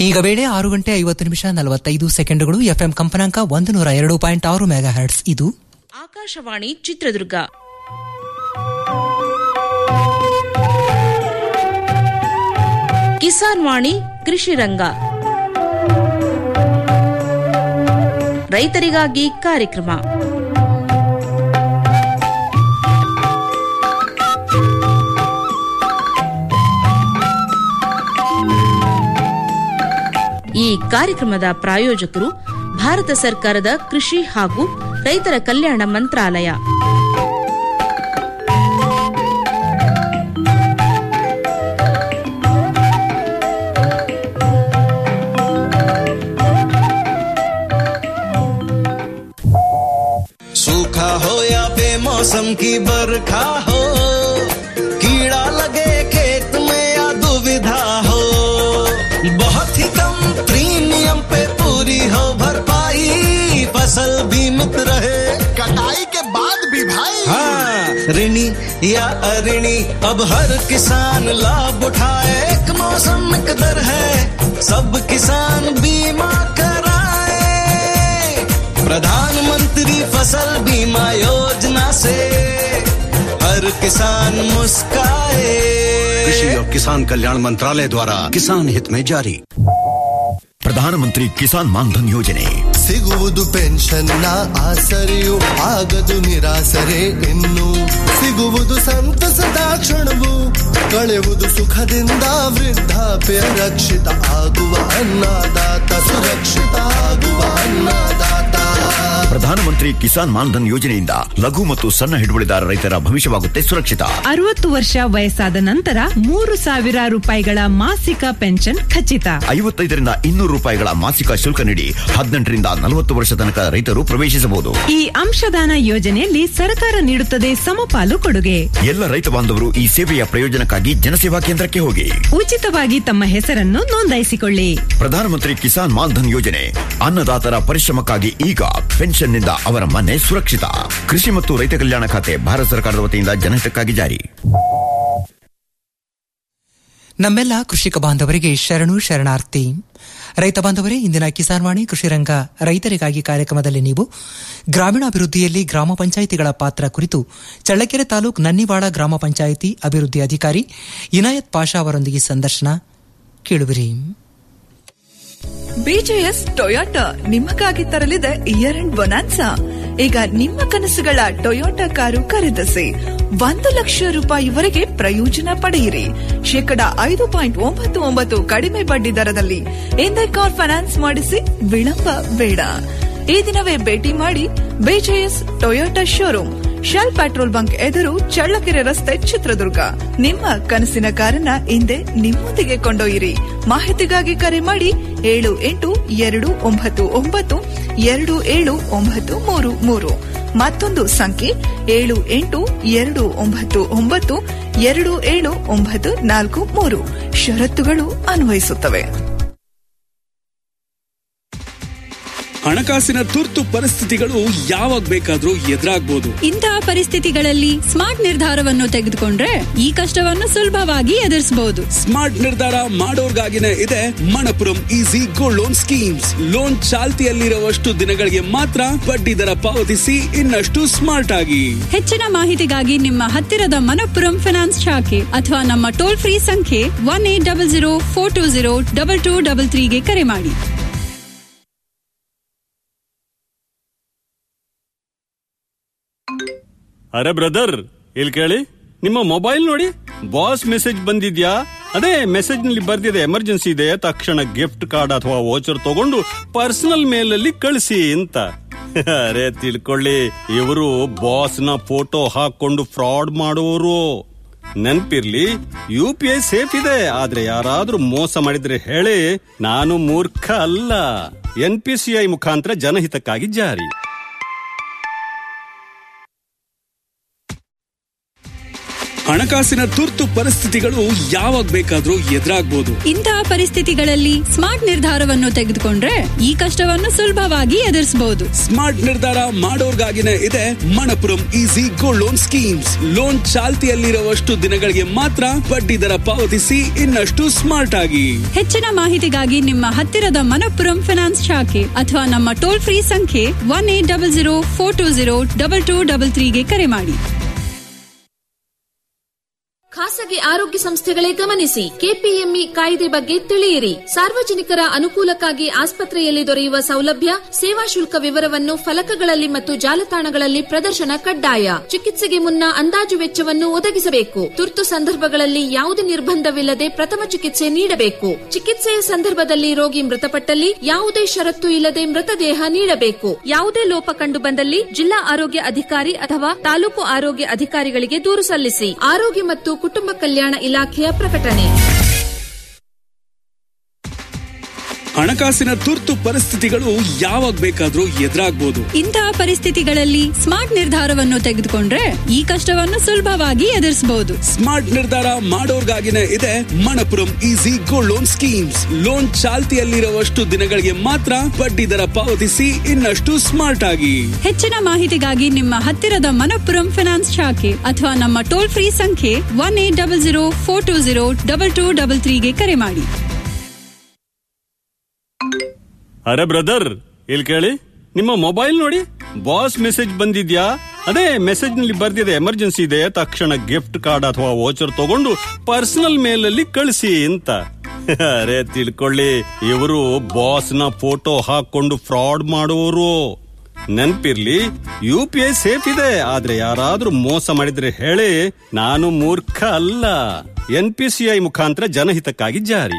ಈಗ ವೇಳೆ ಆರು ಗಂಟೆ ಐವತ್ತು ನಿಮಿಷ ನಲವತ್ತೈದು ಸೆಕೆಂಡುಗಳು ಎಫ್ಎಂ ಕಂಪನಾಂಕ ಒಂದು ನೂರ ಎರಡು ಪಾಯಿಂಟ್ ಆರು ಮೆಗಾ ಹರ್ಟ್ಸ್ ಇದು ಆಕಾಶವಾಣಿ ಚಿತ್ರದುರ್ಗ ಕಿಸಾನ್ ವಾಣಿ ಕೃಷಿ ರಂಗ ರೈತರಿಗಾಗಿ ಕಾರ್ಯಕ್ರಮ ಈ ಕಾರ್ಯಕ್ರಮದ ಪ್ರಾಯೋಜಕರು ಭಾರತ ಸರ್ಕಾರದ ಕೃಷಿ ಹಾಗೂ ರೈತರ ಕಲ್ಯಾಣ ಮಂತ್ರಾಲಯ सूखा हो या बेमौसम की बरखा हो कीड़ा लगे खेत में या दुविधा हो बहुत ही कम प्रीमियम पे पूरी हो भरपाई फसल बीमित रहे कटाई के बाद भी भाई हाँ ऋणी या अऋणी अब हर किसान लाभ उठाए एक मौसम एक दर है सब किसान बीमा कराए प्रधानमंत्री फसल बीमा योजना से हर किसान मुस्काए कृषि और किसान कल्याण मंत्रालय द्वारा किसान हित में जारी ಪ್ರಧಾನಮಂತ್ರಿ ಕಿಸಾನ್ ಮಾನ್ಧನ್ ಯೋಜನೆ ಸಿಗುವುದು ಪೆನ್ಷನ್ನ ಆಸರೆಯು ಆಗದು ನಿರಾಸರೆ ಇನ್ನು ಸಿಗುವುದು ಸಂತಸದ ಕ್ಷಣವು ಕಳೆಯುವುದು ಸುಖದಿಂದ ವೃದ್ಧಾಪ್ಯ ರಕ್ಷಿತ ಆಗುವ ಅನ್ನದಾತ ಸುರಕ್ಷಿತ ಆಗುವ ಅನ್ನದಾತ ಪ್ರಧಾನಮಂತ್ರಿ ಕಿಸಾನ್ ಮಾನ್ಧನ್ ಯೋಜನೆಯಿಂದ ಲಘು ಮತ್ತು ಸಣ್ಣ ಹಿಡುವಳಿದಾರ ರೈತರ ಭವಿಷ್ಯವಾಗುತ್ತೆ ಸುರಕ್ಷಿತ ಅರವತ್ತು ವರ್ಷ ವಯಸ್ಸಾದ ನಂತರ ಮೂರು ಸಾವಿರ ರೂಪಾಯಿಗಳ ಮಾಸಿಕ ಪೆನ್ಷನ್ ಖಚಿತ ಐವತ್ತೈದರಿಂದ ಇನ್ನೂರು ರೂಪಾಯಿಗಳ ಮಾಸಿಕ ಶುಲ್ಕ ನೀಡಿ ಹದಿನೆಂಟರಿಂದ ನಲವತ್ತು ವರ್ಷ ತನಕ ರೈತರು ಪ್ರವೇಶಿಸಬಹುದು ಈ ಅಂಶದಾನ ಯೋಜನೆಯಲ್ಲಿ ಸರ್ಕಾರ ನೀಡುತ್ತದೆ ಸಮಪಾಲು ಕೊಡುಗೆ ಎಲ್ಲ ರೈತ ಬಾಂಧವರು ಈ ಸೇವೆಯ ಪ್ರಯೋಜನಕ್ಕಾಗಿ ಜನಸೇವಾ ಕೇಂದ್ರಕ್ಕೆ ಹೋಗಿ ಉಚಿತವಾಗಿ ತಮ್ಮ ಹೆಸರನ್ನು ನೋಂದಾಯಿಸಿಕೊಳ್ಳಿ ಪ್ರಧಾನಮಂತ್ರಿ ಕಿಸಾನ್ ಮಾನ್ಧನ್ ಯೋಜನೆ ಅನ್ನದಾತರ ಪರಿಶ್ರಮಕ್ಕಾಗಿ ಈಗ ಪೆನ್ಷನ್ನಿಂದ ಅವರ ಮನೆ ಸುರಕ್ಷಿತ ಕೃಷಿ ಮತ್ತು ರೈತ ಕಲ್ಯಾಣ ಖಾತೆ ಭಾರತ ಸರ್ಕಾರದ ವತಿಯಿಂದ ಜನಹಿತಕ್ಕಾಗಿ ಜಾರಿ ನಮ್ಮೆಲ್ಲ ಕೃಷಿಕ ಬಾಂಧವರಿಗೆ ಶರಣು ಶರಣಾರ್ಥಿ ರೈತ ಬಾಂಧವರೇ ಇಂದಿನ ಕಿಸಾನ್ ವಾಣಿ ಕೃಷಿ ರಂಗ ರೈತರಿಗಾಗಿ ಕಾರ್ಯಕ್ರಮದಲ್ಲಿ ನೀವು ಗ್ರಾಮೀಣಾಭಿವೃದ್ಧಿಯಲ್ಲಿ ಗ್ರಾಮ ಪಂಚಾಯಿತಿಗಳ ಪಾತ್ರ ಕುರಿತು ಚಳ್ಳಕೆರೆ ತಾಲೂಕು ನನ್ನಿವಾಡ ಗ್ರಾಮ ಪಂಚಾಯಿತಿ ಅಭಿವೃದ್ಧಿ ಅಧಿಕಾರಿ ಇನಾಯತ್ ಪಾಷಾ ಅವರೊಂದಿಗೆ ಸಂದರ್ಶನ ಕೇಳುವಿರಿ ಬಿಜೆಎಸ್ ಟೊಯೋಟಾ ನಿಮಗಾಗಿ ತರಲಿದೆ ಇಯರ್ ಅಂಡ್ ಬೊನಾನ್ಸಾ ಈಗ ನಿಮ್ಮ ಕನಸುಗಳ ಟೊಯೋಟಾ ಕಾರು ಖರೀದಿಸಿ ಒಂದು ಲಕ್ಷ ರೂಪಾಯಿವರೆಗೆ ಪ್ರಯೋಜನ ಪಡೆಯಿರಿ ಶೇಕಡ ಐದು ಪಾಯಿಂಟ್ ಒಂಬತ್ತು ಒಂಬತ್ತು ಕಡಿಮೆ ಬಡ್ಡಿ ದರದಲ್ಲಿ ಎಂದೇ ಕಾರ್ ಫೈನಾನ್ಸ್ ಮಾಡಿಸಿ ವಿಳಂಬ ಬೇಡ ಈ ದಿನವೇ ಭೇಟಿ ಮಾಡಿ BJS Toyota showroom shell petrol bunk ಎದುರು ಚಳ್ಳಕೆರೆ ರಸ್ತೆ ಚಿತ್ರದುರ್ಗ ನಿಮ್ಮ ಕನಸಿನ ಕಾರನ್ನ ಹಿಂದೆ ನಿಮ್ಮೊಂದಿಗೆ ಕೊಂಡೊಯ್ಯಿರಿ ಮಾಹಿತಿಗಾಗಿ ಕರೆ ಮಾಡಿ ಏಳು ಎಂಟು ಎರಡು ಒಂಬತ್ತು ಒಂಬತ್ತು ಎರಡು ಏಳು ಒಂಬತ್ತು ಮೂರು ಮೂರು ಮತ್ತೊಂದು ಸಂಖ್ಯೆ ಏಳು ಎಂಟು ಎರಡು ಒಂಬತ್ತು ಒಂಬತ್ತು ಎರಡು ಏಳು ಒಂಬತ್ತು ನಾಲ್ಕು ಮೂರು ಷರತ್ತುಗಳು ಅನ್ವಯಿಸುತ್ತವೆ ಹಣಕಾಸಿನ ತುರ್ತು ಪರಿಸ್ಥಿತಿಗಳು ಯಾವಾಗ ಬೇಕಾದ್ರೂ ಎದುರಾಗ್ಬೋದು ಇಂತಹ ಪರಿಸ್ಥಿತಿಗಳಲ್ಲಿ ಸ್ಮಾರ್ಟ್ ನಿರ್ಧಾರವನ್ನು ತೆಗೆದುಕೊಂಡ್ರೆ ಈ ಕಷ್ಟವನ್ನು ಸುಲಭವಾಗಿ ಎದುರಿಸಬಹುದು ಸ್ಮಾರ್ಟ್ ನಿರ್ಧಾರ ಮಾಡೋರ್ಗಾಗಿನೇ ಇದೆ Manappuram easy gold loan schemes loan ಚಾಲ್ತಿಯಲ್ಲಿರುವಷ್ಟು ದಿನಗಳಿಗೆ ಮಾತ್ರ ಬಡ್ಡಿ ದರ ಪಾವತಿಸಿ ಇನ್ನಷ್ಟು ಸ್ಮಾರ್ಟ್ ಆಗಿ ಹೆಚ್ಚಿನ ಮಾಹಿತಿಗಾಗಿ ನಿಮ್ಮ ಹತ್ತಿರದ ಮನಪ್ಪುರಂ ಫೈನಾನ್ಸ್ ಶಾಖೆ ಅಥವಾ ನಮ್ಮ ಟೋಲ್ ಫ್ರೀ ಸಂಖ್ಯೆ one eight double zero four two zero double two double ತ್ರೀಗೆ ಕರೆ ಮಾಡಿ ಅರೆ ಬ್ರದರ್ ಇಲ್ಲಿ ಕೇಳಿ ನಿಮ್ಮ ಮೊಬೈಲ್ ನೋಡಿ ಬಾಸ್ ಮೆಸೇಜ್ ಬಂದಿದ್ಯಾ ಅದೇ ಮೆಸೇಜ್ ನಲ್ಲಿ ಬರ್ದಿದೆ ಎಮರ್ಜೆನ್ಸಿ ಇದೆ ತಕ್ಷಣ ಗಿಫ್ಟ್ ಕಾರ್ಡ್ ಅಥವಾ ವೋಚರ್ ತಗೊಂಡು ಪರ್ಸನಲ್ ಮೇಲ್ ಅಲ್ಲಿ ಕಳಿಸಿ ಅಂತ ಅರೆ ತಿಳ್ಕೊಳ್ಳಿ ಇವರು ಬಾಸ್ ನ ಫೋಟೋ ಹಾಕೊಂಡು ಫ್ರಾಡ್ ಮಾಡುವವರು ನೆನ್ಪಿರ್ಲಿ ಯು ಪಿ ಐ ಸೇಫ್ ಇದೆ ಆದ್ರೆ ಯಾರಾದ್ರೂ ಮೋಸ ಮಾಡಿದ್ರೆ ಹೇಳಿ ನಾನು ಮೂರ್ಖ ಅಲ್ಲ ಎನ್ ಪಿ ಸಿ ಐ ಮುಖಾಂತರ ಜನಹಿತಕ್ಕಾಗಿ ಜಾರಿ ಹಣಕಾಸಿನ ತುರ್ತು ಪರಿಸ್ಥಿತಿಗಳು ಯಾವಾಗ ಬೇಕಾದ್ರೂ ಎದುರಾಗ್ಬೋದು ಇಂತಹ ಪರಿಸ್ಥಿತಿಗಳಲ್ಲಿ ಸ್ಮಾರ್ಟ್ ನಿರ್ಧಾರವನ್ನು ತೆಗೆದುಕೊಂಡ್ರೆ ಈ ಕಷ್ಟವನ್ನು ಸುಲಭವಾಗಿ ಎದುರಿಸಬಹುದು ಸ್ಮಾರ್ಟ್ ನಿರ್ಧಾರ ಮಾಡೋರ್ಗಾಗಿನೇ ಇದೆ Manappuram easy gold loan schemes loan ಚಾಲ್ತಿಯಲ್ಲಿರುವಷ್ಟು ದಿನಗಳಿಗೆ ಮಾತ್ರ ಬಡ್ಡಿ ದರ ಪಾವತಿಸಿ ಇನ್ನಷ್ಟು ಸ್ಮಾರ್ಟ್ ಆಗಿ ಹೆಚ್ಚಿನ ಮಾಹಿತಿಗಾಗಿ ನಿಮ್ಮ ಹತ್ತಿರದ ಮನಪ್ಪುರಂ ಫಿನಾನ್ಸ್ ಶಾಖೆ ಅಥವಾ ನಮ್ಮ ಟೋಲ್ ಫ್ರೀ ಸಂಖ್ಯೆ one eight double zero four two zero double two double ತ್ರೀಗೆ ಕರೆ ಮಾಡಿ ಖಾಸಗಿ ಆರೋಗ್ಯ ಸಂಸ್ಥೆಗಳೇ ಗಮನಿಸಿ ಕೆಪಿಎಂಇ ಕಾಯ್ದೆ ಬಗ್ಗೆ ತಿಳಿಯಿರಿ ಸಾರ್ವಜನಿಕರ ಅನುಕೂಲಕ್ಕಾಗಿ ಆಸ್ಪತ್ರೆಯಲ್ಲಿ ದೊರೆಯುವ ಸೌಲಭ್ಯ ಸೇವಾ ಶುಲ್ಕ ವಿವರವನ್ನು ಫಲಕಗಳಲ್ಲಿ ಮತ್ತು ಜಾಲತಾಣಗಳಲ್ಲಿ ಪ್ರದರ್ಶನ ಕಡ್ಡಾಯ ಚಿಕಿತ್ಸೆಗೆ ಮುನ್ನ ಅಂದಾಜು ವೆಚ್ಚವನ್ನು ಒದಗಿಸಬೇಕು ತುರ್ತು ಸಂದರ್ಭಗಳಲ್ಲಿ ಯಾವುದೇ ನಿರ್ಬಂಧವಿಲ್ಲದೆ ಪ್ರಥಮ ಚಿಕಿತ್ಸೆ ನೀಡಬೇಕು ಚಿಕಿತ್ಸೆಯ ಸಂದರ್ಭದಲ್ಲಿ ರೋಗಿ ಮೃತಪಟ್ಟಲ್ಲಿ ಯಾವುದೇ ಷರತ್ತು ಇಲ್ಲದೆ ಮೃತದೇಹ ನೀಡಬೇಕು ಯಾವುದೇ ಲೋಪ ಕಂಡು ಬಂದಲ್ಲಿ ಜಿಲ್ಲಾ ಆರೋಗ್ಯ ಅಧಿಕಾರಿ ಅಥವಾ ತಾಲೂಕು ಆರೋಗ್ಯ ಅಧಿಕಾರಿಗಳಿಗೆ ದೂರು ಸಲ್ಲಿಸಿ ಆರೋಗ್ಯ ಮತ್ತು ಕುಟುಂಬ ಕಲ್ಯಾಣ ಇಲಾಖೆಯ ಪ್ರಕಟಣೆ ಹಣಕಾಸಿನ ತುರ್ತು ಪರಿಸ್ಥಿತಿಗಳು ಯಾವಾಗ ಬೇಕಾದ್ರೂ ಎದುರಾಗ್ಬೋದು ಇಂತಹ ಪರಿಸ್ಥಿತಿಗಳಲ್ಲಿ ಸ್ಮಾರ್ಟ್ ನಿರ್ಧಾರವನ್ನು ತೆಗೆದುಕೊಂಡ್ರೆ ಈ ಕಷ್ಟವನ್ನು ಸುಲಭವಾಗಿ ಎದುರಿಸಬಹುದು ಸ್ಮಾರ್ಟ್ ನಿರ್ಧಾರ ಮಾಡೋರ್ಗಾಗಿನೇ ಇದೆ Manappuram easy gold loan schemes loan ಚಾಲ್ತಿಯಲ್ಲಿರುವಷ್ಟು ದಿನಗಳಿಗೆ ಮಾತ್ರ ಬಡ್ಡಿ ದರ ಪಾವತಿಸಿ ಇನ್ನಷ್ಟು ಸ್ಮಾರ್ಟ್ ಆಗಿ ಹೆಚ್ಚಿನ ಮಾಹಿತಿಗಾಗಿ ನಿಮ್ಮ ಹತ್ತಿರದ ಮನಪ್ಪುರಂ ಫಿನಾನ್ಸ್ ಶಾಖೆ ಅಥವಾ ನಮ್ಮ ಟೋಲ್ ಫ್ರೀ ಸಂಖ್ಯೆ one eight double zero four two zero double two double ತ್ರೀಗೆ ಕರೆ ಮಾಡಿ ಅರೆ ಬ್ರದರ್ ಇಲ್ಲಿ ಕೇಳಿ ನಿಮ್ಮ ಮೊಬೈಲ್ ನೋಡಿ ಬಾಸ್ ಮೆಸೇಜ್ ಬಂದಿದ್ಯಾ ಅದೇ ಮೆಸೇಜ್ ನಲ್ಲಿ ಬರ್ದಿದೆ ಎಮರ್ಜೆನ್ಸಿ ಇದೆ ತಕ್ಷಣ ಗಿಫ್ಟ್ ಕಾರ್ಡ್ ಅಥವಾ ವೋಚರ್ ತಗೊಂಡು ಪರ್ಸನಲ್ ಮೇಲ್ ಅಲ್ಲಿ ಕಳಿಸಿ ಅಂತ ಅರೆ ತಿಳ್ಕೊಳ್ಳಿ ಇವರು ಬಾಸ್ ನ ಫೋಟೋ ಹಾಕೊಂಡು ಫ್ರಾಡ್ ಮಾಡುವವರು ನೆನ್ಪಿರ್ಲಿ ಯು ಪಿ ಐ ಸೇಫ್ ಇದೆ ಆದ್ರೆ ಯಾರಾದ್ರೂ ಮೋಸ ಮಾಡಿದ್ರೆ ಹೇಳಿ ನಾನು ಮೂರ್ಖ ಅಲ್ಲ ಎನ್ ಪಿ ಸಿ ಐ ಮುಖಾಂತರ ಜನಹಿತಕ್ಕಾಗಿ ಜಾರಿ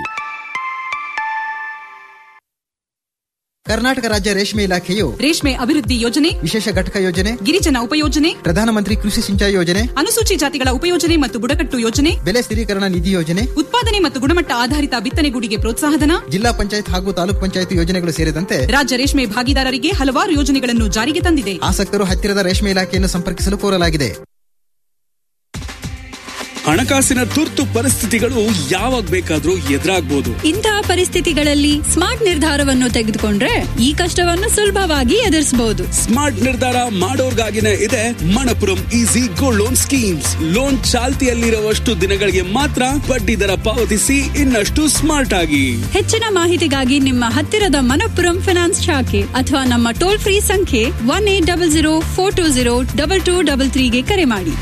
ಕರ್ನಾಟಕ ರಾಜ್ಯ ರೇಷ್ಮೆ ಇಲಾಖೆಯು ರೇಷ್ಮೆ ಅಭಿವೃದ್ಧಿ ಯೋಜನೆ ವಿಶೇಷ ಘಟಕ ಯೋಜನೆ ಗಿರಿಜನ ಉಪಯೋಜನೆ ಪ್ರಧಾನಮಂತ್ರಿ ಕೃಷಿ ಸಿಂಚಾಯಿ ಯೋಜನೆ ಅನುಸೂಚಿ ಜಾತಿಗಳ ಉಪಯೋಜನೆ ಮತ್ತು ಬುಡಕಟ್ಟು ಯೋಜನೆ ಬೆಲೆ ಸ್ಥಿರೀಕರಣ ನಿಧಿ ಯೋಜನೆ ಉತ್ಪಾದನೆ ಮತ್ತು ಗುಣಮಟ್ಟ ಆಧಾರಿತ ಬಿತ್ತನೆಗೂಡಿಗೆ ಪ್ರೋತ್ಸಾಹಧನ ಜಿಲ್ಲಾ ಪಂಚಾಯತ್ ಹಾಗೂ ತಾಲೂಕ್ ಪಂಚಾಯತ್ ಯೋಜನೆಗಳು ಸೇರಿದಂತೆ ರಾಜ್ಯ ರೇಷ್ಮೆ ಭಾಗಿದಾರರಿಗೆ ಹಲವಾರು ಯೋಜನೆಗಳನ್ನು ಜಾರಿಗೆ ತಂದಿದೆ ಆಸಕ್ತರು ಹತ್ತಿರದ ರೇಷ್ಮೆ ಇಲಾಖೆಯನ್ನು ಸಂಪರ್ಕಿಸಲು ಕೋರಲಾಗಿದೆ ಹಣಕಾಸಿನ ತುರ್ತು ಪರಿಸ್ಥಿತಿಗಳು ಯಾವಾಗ ಬೇಕಾದ್ರೂ ಎದುರಾಗ್ಬೋದು ಇಂತಹ ಪರಿಸ್ಥಿತಿಗಳಲ್ಲಿ ಸ್ಮಾರ್ಟ್ ನಿರ್ಧಾರವನ್ನು ತೆಗೆದುಕೊಂಡ್ರೆ ಈ ಕಷ್ಟವನ್ನು ಸುಲಭವಾಗಿ ಎದುರಿಸಬಹುದು ಸ್ಮಾರ್ಟ್ ನಿರ್ಧಾರ ಮಾಡೋರ್ಗಾಗಿನೇ ಇದೆ Manappuram easy gold loan schemes loan ಚಾಲ್ತಿಯಲ್ಲಿರುವಷ್ಟು ದಿನಗಳಿಗೆ ಮಾತ್ರ ಬಡ್ಡಿ ದರ ಪಾವತಿಸಿ ಇನ್ನಷ್ಟು ಸ್ಮಾರ್ಟ್ ಆಗಿ ಹೆಚ್ಚಿನ ಮಾಹಿತಿಗಾಗಿ ನಿಮ್ಮ ಹತ್ತಿರದ ಮನಪ್ಪುರಂ ಫಿನಾನ್ಸ್ ಶಾಖೆ ಅಥವಾ ನಮ್ಮ ಟೋಲ್ ಫ್ರೀ ಸಂಖ್ಯೆ one eight double zero four two zero double two double ತ್ರೀಗೆ ಕರೆ ಮಾಡಿ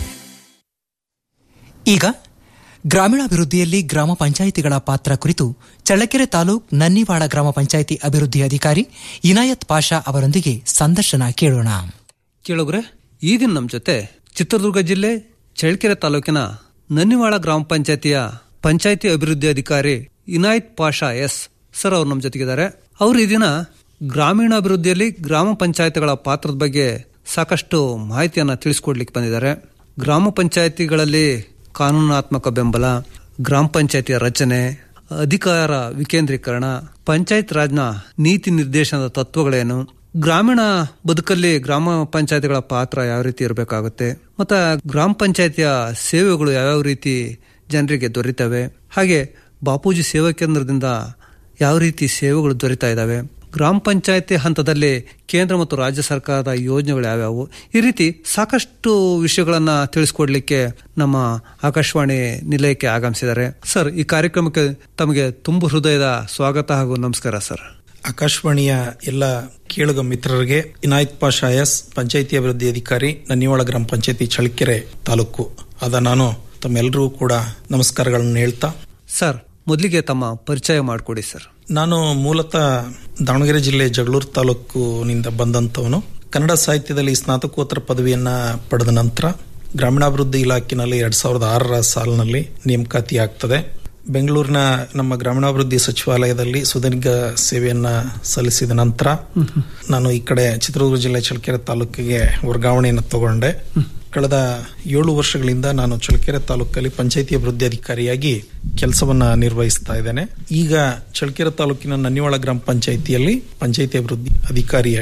ಈಗ ಗ್ರಾಮೀಣಾಭಿವೃದ್ಧಿಯಲ್ಲಿ ಗ್ರಾಮ ಪಂಚಾಯಿತಿಗಳ ಪಾತ್ರ ಕುರಿತು ಚಳ್ಳಕೆರೆ ತಾಲೂಕ್ ನನ್ನಿವಾಡ ಗ್ರಾಮ ಪಂಚಾಯಿತಿ ಅಭಿವೃದ್ಧಿ ಅಧಿಕಾರಿ ಇನಾಯತ್ ಪಾಷಾ ಅವರೊಂದಿಗೆ ಸಂದರ್ಶನ ಕೇಳೋಣ ಕೇಳುಗ್ರೆ ಈ ದಿನ ನಮ್ಮ ಜೊತೆ ಚಿತ್ರದುರ್ಗ ಜಿಲ್ಲೆ ಚಳ್ಳಕೆರೆ ತಾಲೂಕಿನ ನನ್ನಿವಾಳ ಗ್ರಾಮ ಪಂಚಾಯತಿಯ ಪಂಚಾಯತಿ ಅಭಿವೃದ್ಧಿ ಅಧಿಕಾರಿ ಇನಾಯತ್ ಪಾಷಾ ಎಸ್ ಸರ್ ಅವ್ರು ನಮ್ಮ ಜೊತೆಗಿದ್ದಾರೆ ಅವರು ಈ ದಿನ ಗ್ರಾಮೀಣಾಭಿವೃದ್ಧಿಯಲ್ಲಿ ಗ್ರಾಮ ಪಂಚಾಯತಿಗಳ ಪಾತ್ರದ ಬಗ್ಗೆ ಸಾಕಷ್ಟು ಮಾಹಿತಿಯನ್ನ ತಿಳಿಸ್ಕೊಡ್ಲಿಕ್ಕೆ ಬಂದಿದ್ದಾರೆ ಗ್ರಾಮ ಪಂಚಾಯತಿಗಳಲ್ಲಿ ಕಾನೂನಾತ್ಮಕ ಬೆಂಬಲ ಗ್ರಾಮ ಪಂಚಾಯತಿಯ ರಚನೆ ಅಧಿಕಾರ ವಿಕೇಂದ್ರೀಕರಣ ಪಂಚಾಯತ್ ರಾಜ್ನ ನೀತಿ ನಿರ್ದೇಶನದ ತತ್ವಗಳೇನು ಗ್ರಾಮೀಣ ಬದುಕಲ್ಲಿ ಗ್ರಾಮ ಪಂಚಾಯತಿಗಳ ಪಾತ್ರ ಯಾವ ರೀತಿ ಇರಬೇಕಾಗುತ್ತೆ ಮತ್ತು ಗ್ರಾಮ ಪಂಚಾಯತಿಯ ಸೇವೆಗಳು ಯಾವ್ಯಾವ ರೀತಿ ಜನರಿಗೆ ದೊರೀತವೆ ಹಾಗೆ ಬಾಪೂಜಿ ಸೇವಾ ಕೇಂದ್ರದಿಂದ ಯಾವ ರೀತಿ ಸೇವೆಗಳು ದೊರೀತಾ ಇದ್ದಾವೆ ಗ್ರಾಮ ಪಂಚಾಯತಿ ಹಂತದಲ್ಲಿ ಕೇಂದ್ರ ಮತ್ತು ರಾಜ್ಯ ಸರ್ಕಾರದ ಯೋಜನೆಗಳು ಯಾವ್ಯಾವು ಈ ರೀತಿ ಸಾಕಷ್ಟು ವಿಷಯಗಳನ್ನ ತಿಳಿಸ್ಕೊಡ್ಲಿಕ್ಕೆ ನಮ್ಮ ಆಕಾಶವಾಣಿ ನಿಲಯಕ್ಕೆ ಆಗಮಿಸಿದ್ದಾರೆ ಸರ್ ಈ ಕಾರ್ಯಕ್ರಮಕ್ಕೆ ತಮಗೆ ತುಂಬು ಹೃದಯದ ಸ್ವಾಗತ ಹಾಗೂ ನಮಸ್ಕಾರ ಸರ್ ಆಕಾಶವಾಣಿಯ ಎಲ್ಲ ಕೇಳುಗ ಮಿತ್ರರಿಗೆ ಇನಾಯತ್ ಪಾಷಾ ಎಸ್ ಪಂಚಾಯಿತಿ ಅಭಿವೃದ್ಧಿ ಅಧಿಕಾರಿ ನನ್ನಿವಾಳ ಗ್ರಾಮ ಪಂಚಾಯತಿ ಚಳ್ಳಕೆರೆ ತಾಲೂಕು ಆದ ನಾನು ತಮ್ಮೆಲ್ಲರಿಗೂ ಕೂಡ ನಮಸ್ಕಾರಗಳನ್ನು ಹೇಳ್ತಾ ಸರ್ ಮೊದಲಿಗೆ ತಮ್ಮ ಪರಿಚಯ ಮಾಡಿಕೊಡಿ ಸರ್ ನಾನು ಮೂಲತಃ ದಾವಣಗೆರೆ ಜಿಲ್ಲೆ ಜಗಳೂರು ತಾಲೂಕಿನಿಂದ ಬಂದಂತವನು ಕನ್ನಡ ಸಾಹಿತ್ಯದಲ್ಲಿ ಸ್ನಾತಕೋತ್ತರ ಪದವಿಯನ್ನ ಪಡೆದ ನಂತರ ಗ್ರಾಮೀಣಾಭಿವೃದ್ಧಿ ಇಲಾಖೆನಲ್ಲಿ ಎರಡ್ ಸಾವಿರದ ಆರರ ಸಾಲಿನಲ್ಲಿ ನೇಮಕಾತಿ ಆಗ್ತದೆ ಬೆಂಗಳೂರಿನ ನಮ್ಮ ಗ್ರಾಮೀಣಾಭಿವೃದ್ಧಿ ಸಚಿವಾಲಯದಲ್ಲಿ ಸುದೀರ್ಘ ಸೇವೆಯನ್ನ ಸಲ್ಲಿಸಿದ ನಂತರ ನಾನು ಈ ಕಡೆ ಚಿತ್ರದುರ್ಗ ಜಿಲ್ಲೆ ಚಳ್ಳಕೆರೆ ತಾಲೂಕಿಗೆ ವರ್ಗಾವಣೆಯನ್ನು ತಗೊಂಡೆ ಕಳೆದ ಏಳು ವರ್ಷಗಳಿಂದ ನಾನು ಚಳ್ಳಕೆರೆ ತಾಲೂಕಲ್ಲಿ ಪಂಚಾಯತಿ ಅಭಿವೃದ್ಧಿ ಅಧಿಕಾರಿಯಾಗಿ ಕೆಲಸವನ್ನ ನಿರ್ವಹಿಸ್ತಾ ಇದ್ದೇನೆ ಈಗ ಚಳ್ಳಕೆರೆ ತಾಲೂಕಿನ ನನ್ನಿವಾಳ ಗ್ರಾಮ ಪಂಚಾಯಿತಿಯಲ್ಲಿ ಪಂಚಾಯತಿ ಅಭಿವೃದ್ಧಿ ಅಧಿಕಾರಿಯಾಗಿ